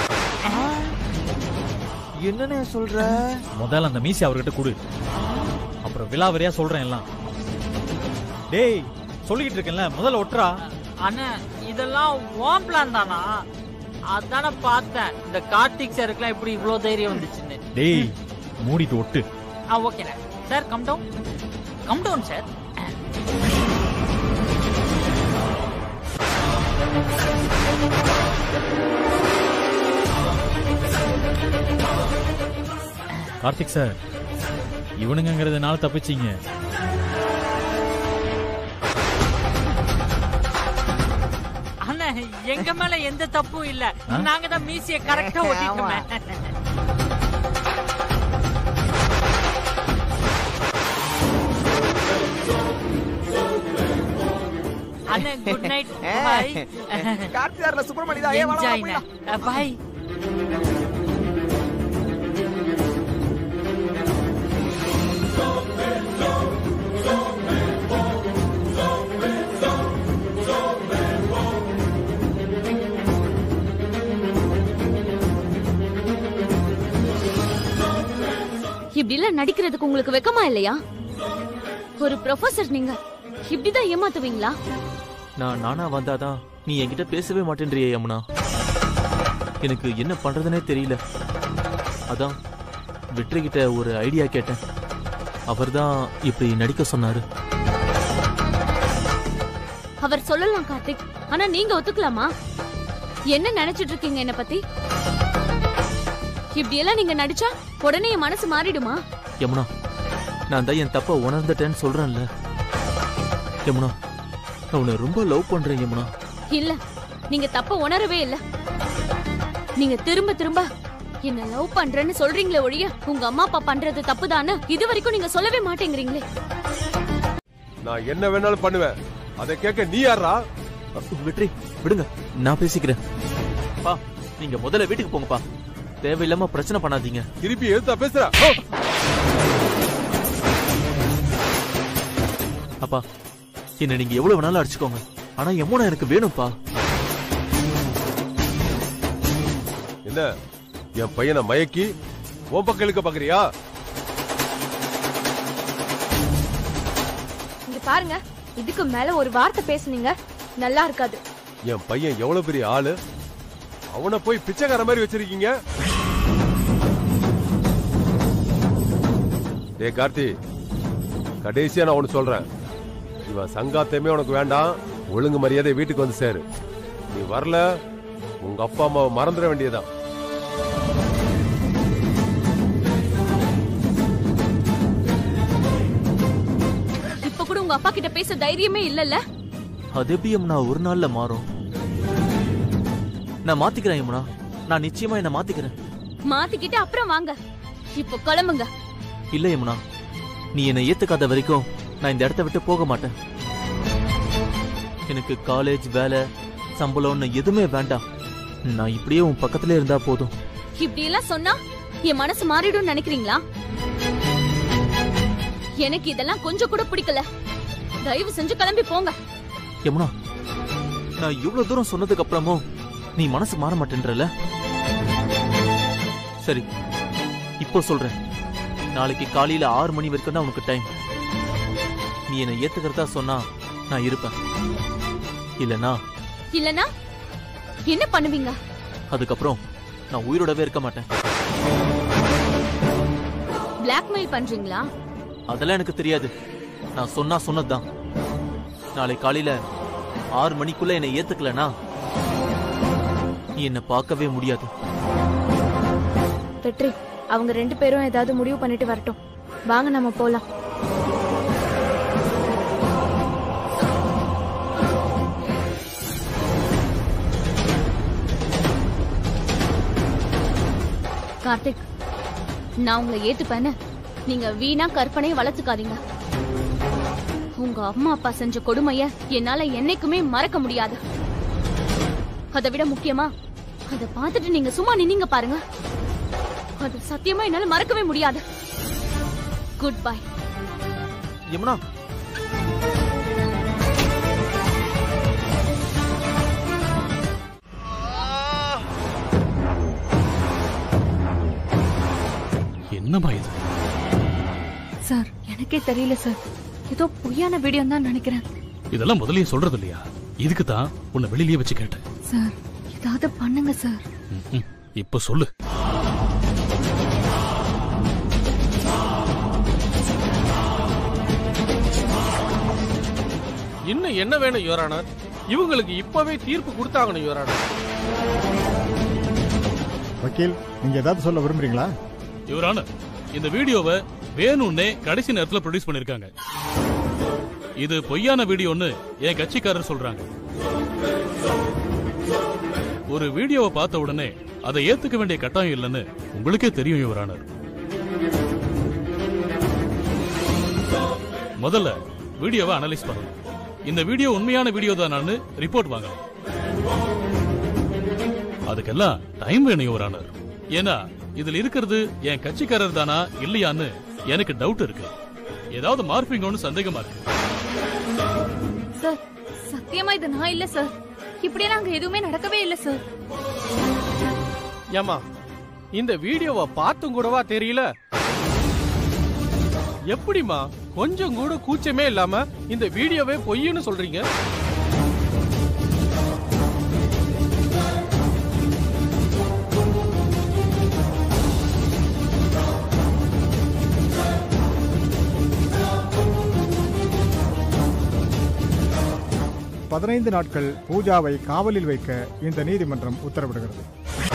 என்னன்னு சொல்ற முதல்ல அந்த மீசி அவர்கிட்ட கொடு அப்புறம் விலாவரியா சொல்றேன் எல்லாம் டேய் சொல்லிக்கிட்டு இருக்கேன்ல முதல்ல ஒட்டுறா அண்ணா இதெல்லாம் ஓன் பிளான் தானா அதானே பார்த்தேன் இந்த கார்த்திக் சாருக்குலாம் இப்படி இவ்வளவு தைரியம் வந்துச்சுன்னு டேய் மூடிட்டு ஒட்டு ஆ ஓகேண்ணே sir calm down calm down sir Karthik sir இவனுங்கிறதுனால தப்பிச்சீங்க அண்ணா எங்க மேல எந்த தப்பும் இல்ல ஆ? நாங்க தான் மீசிய கரெக்டா ஓட்டிட்டோமே அண்ணா குட் நைட் பாய் கார்த்திக் சார்ல சுப்பிரமணி தான் ஏன் வாடா, வாடா, என்ஜாய்ண்ணா போயிடலாம். பாய் இப்படி எல்லாம் நடிக்கிறதுக்கு உங்களுக்கு வெக்கமா இல்லையா ஒரு ப்ரொஃபசர் நீங்க இப்படிதான் ஏமாத்துவீங்களா நான் நானா வந்தாதான் நீ என்கிட்ட பேசவே மாட்டேன்றியே யமுனா எனக்கு என்ன பண்றதுனே தெரியல அதான் வெற்றி கிட்ட ஒரு ஐடியா கேட்டேன் அவர்தான் இப்படி நடிக்க சொன்னாரு அவர் சொல்லலாம் கார்த்திக் ஆனா நீங்க ஒத்துக்கலாமா என்ன நினைச்சிட்டு இருக்கீங்க என்ன பத்தி இப்படி எல்லாம் நீங்க நடிச்சா உடனே என் மனசு மாறிடுமா யமுனா நான் தான் என் தப்ப உணர்ந்துட்டேன்னு சொல்றேன்ல யமுனா நான் உன்னை ரொம்ப லவ் பண்றேன் யமுனா இல்ல நீங்க தப்ப உணரவே இல்ல நீங்க திரும்ப திரும்ப என்ன லவ் பண்றேன்னு சொல்றீங்களே ஒழிய உங்க அம்மா அப்பா பண்றது தப்புதான்னு இது வரைக்கும் நீங்க சொல்லவே மாட்டேங்கிறீங்களே நான் என்ன வேணாலும் பண்ணுவேன் அதை கேட்க நீ யாரா வெற்றி விடுங்க நான் பேசிக்கிறேன் பா நீங்க முதல்ல வீட்டுக்கு போங்கப்பா தேவையில்லாம பிரச்சனை பண்ணாதீங்க திருப்பி எழுத்தா பேசுற அப்பா என்ன நீங்க எவ்வளவு வேணாலும் அடிச்சுக்கோங்க ஆனா யமுனா எனக்கு வேணும்ப்பா என்ன என் பையனை மயக்கி உன் பக்கம் இழுக்க பாக்குறியா இங்க பாருங்க இதுக்கு மேல ஒரு வார்த்தை பேசுனீங்க நல்லா இருக்காது என் பையன் எவ்வளவு பெரிய ஆளு அவனை போய் பிச்சைக்கார மாதிரி வச்சிருக்கீங்க டே கார்த்தி கடைசியா நான் ஒண்ணு சொல்றேன் இவன் சங்காத்தமே உனக்கு வேண்டாம் ஒழுங்கு மரியாதை வீட்டுக்கு வந்து சேரு நீ வரல உங்க அப்பா அம்மாவை மறந்துட வேண்டியதுதான் இப்ப கூட உங்க அப்பா கிட்ட பேச தைரியமே இல்லல்ல அது எப்படி யமுனா ஒரு நாள்ல மாறும் நான் மாத்திக்கிறேன் யமுனா நான் நிச்சயமா என்ன மாத்திக்கிறேன் மாத்திக்கிட்டு அப்புறம் வாங்க இப்போ கிளம்புங்க இல்ல யமுனா நீ என்னை ஏத்துக்காத வரைக்கும் நான் இந்த இடத்த விட்டு போக மாட்டேன் எனக்கு காலேஜ் வேலை சம்பளம்னு எதுவுமே வேண்டாம் நான் இப்படியே உன் பக்கத்துல இருந்தா போதும் இப்படி எல்லாம் சொன்னா என் மனசு மாறிடும் நினைக்கிறீங்களா எனக்கு இதெல்லாம் கொஞ்சம் கூட பிடிக்கல தயவு செஞ்சு கிளம்பி போங்க யமுனா நான் இவ்வளவு தூரம் சொன்னதுக்கு அப்புறமும் நீ மனசு மாற மாட்டேன்றல சரி இப்போ சொல்றேன் நாளைக்கு காலையில ஆறு மணி வரைக்கும் தான் உனக்கு டைம் நீ என்னை ஏத்துக்கிறதா சொன்னா நான் இருப்பேன் இல்லனா இல்லனா என்ன பண்ணுவீங்க அதுக்கப்புறம் நான் உயிரோடவே இருக்க மாட்டேன் பிளாக்மெயில் பண்றீங்களா அதெல்லாம் எனக்கு தெரியாது நான் சொன்னா சொன்னதுதான் நாளை காலையில ஆறு மணிக்குள்ள என்னை ஏத்துக்கலனா நீ என்ன பார்க்கவே முடியாது வெற்றி அவங்க ரெண்டு பேரும் ஏதாவது முடிவு பண்ணிட்டு வரட்டும் வாங்க நம்ம போலாம் கார்த்திக் நான் உங்களை ஏத்துப்பேன்னு நீங்க வீணா கற்பனையை வளர்த்துக்காதீங்க உங்க அம்மா அப்பா செஞ்ச கொடுமைய என்னால என்னைக்குமே மறக்க முடியாது அதை விட முக்கியமா அத பார்த்துட்டு நீங்க சும்மா நின்னீங்க பாருங்க அது சத்தியமா என்னால மறக்கவே முடியாது குட் பை யமுனா என்னம்மா இது சார் எனக்கே தெரியல சார் ஏதோ பொய்யான வீடியோ தான் நினைக்கிறேன் இதெல்லாம் முதல்லயே சொல்றது இல்லையா இதுக்கு தான் உன்னை வெளியிலேயே வச்சு கேட்டேன் சார் ஏதாவது பண்ணுங்க சார் ம்ம். இப்ப சொல்லு இன்னும் என்ன வேணும் யுவரானர் இவங்களுக்கு இப்பவே தீர்ப்பு கொடுத்தாகணும் யுவரானர் வக்கீல் நீங்க ஏதாவது சொல்ல விரும்புறீங்களா இவரான இந்த வீடியோவை வேணும்னே கடைசி நேரத்துல ப்ரொடியூஸ் பண்ணிருக்காங்க இது பொய்யான வீடியோன்னு என் கட்சிக்காரர் சொல்றாங்க ஒரு வீடியோவை பார்த்த உடனே அதை ஏத்துக்க வேண்டிய கட்டாயம் இல்லைன்னு உங்களுக்கே தெரியும் யுவரானர் முதல்ல வீடியோவை அனலைஸ் பண்ணணும் இந்த வீடியோ உண்மையான வீடியோ தானான்னு ரிப்போர்ட் வாங்கணும் அதுக்கெல்லாம் டைம் வேணும் யுவரானர் ஏன்னா இதுல இருக்கிறது என் கட்சிக்காரர் தானா இல்லையான்னு எனக்கு டவுட் இருக்கு ஏதாவது மார்பிங்கோன்னு சந்தேகமா இருக்கு சார் சத்தியமா இது நான் இல்ல சார் இப்படியெல்லாம் அங்க எதுவுமே நடக்கவே இல்ல சார் ஏமா இந்த வீடியோவை பார்த்தும் கூடவா தெரியல எப்படிமா கொஞ்சம் கூட கூச்சமே இல்லாம இந்த வீடியோவே பொய்ன்னு சொல்றீங்க பதினைந்து நாட்கள் பூஜாவை காவலில் வைக்க இந்த நீதிமன்றம் உத்தரவிடுகிறது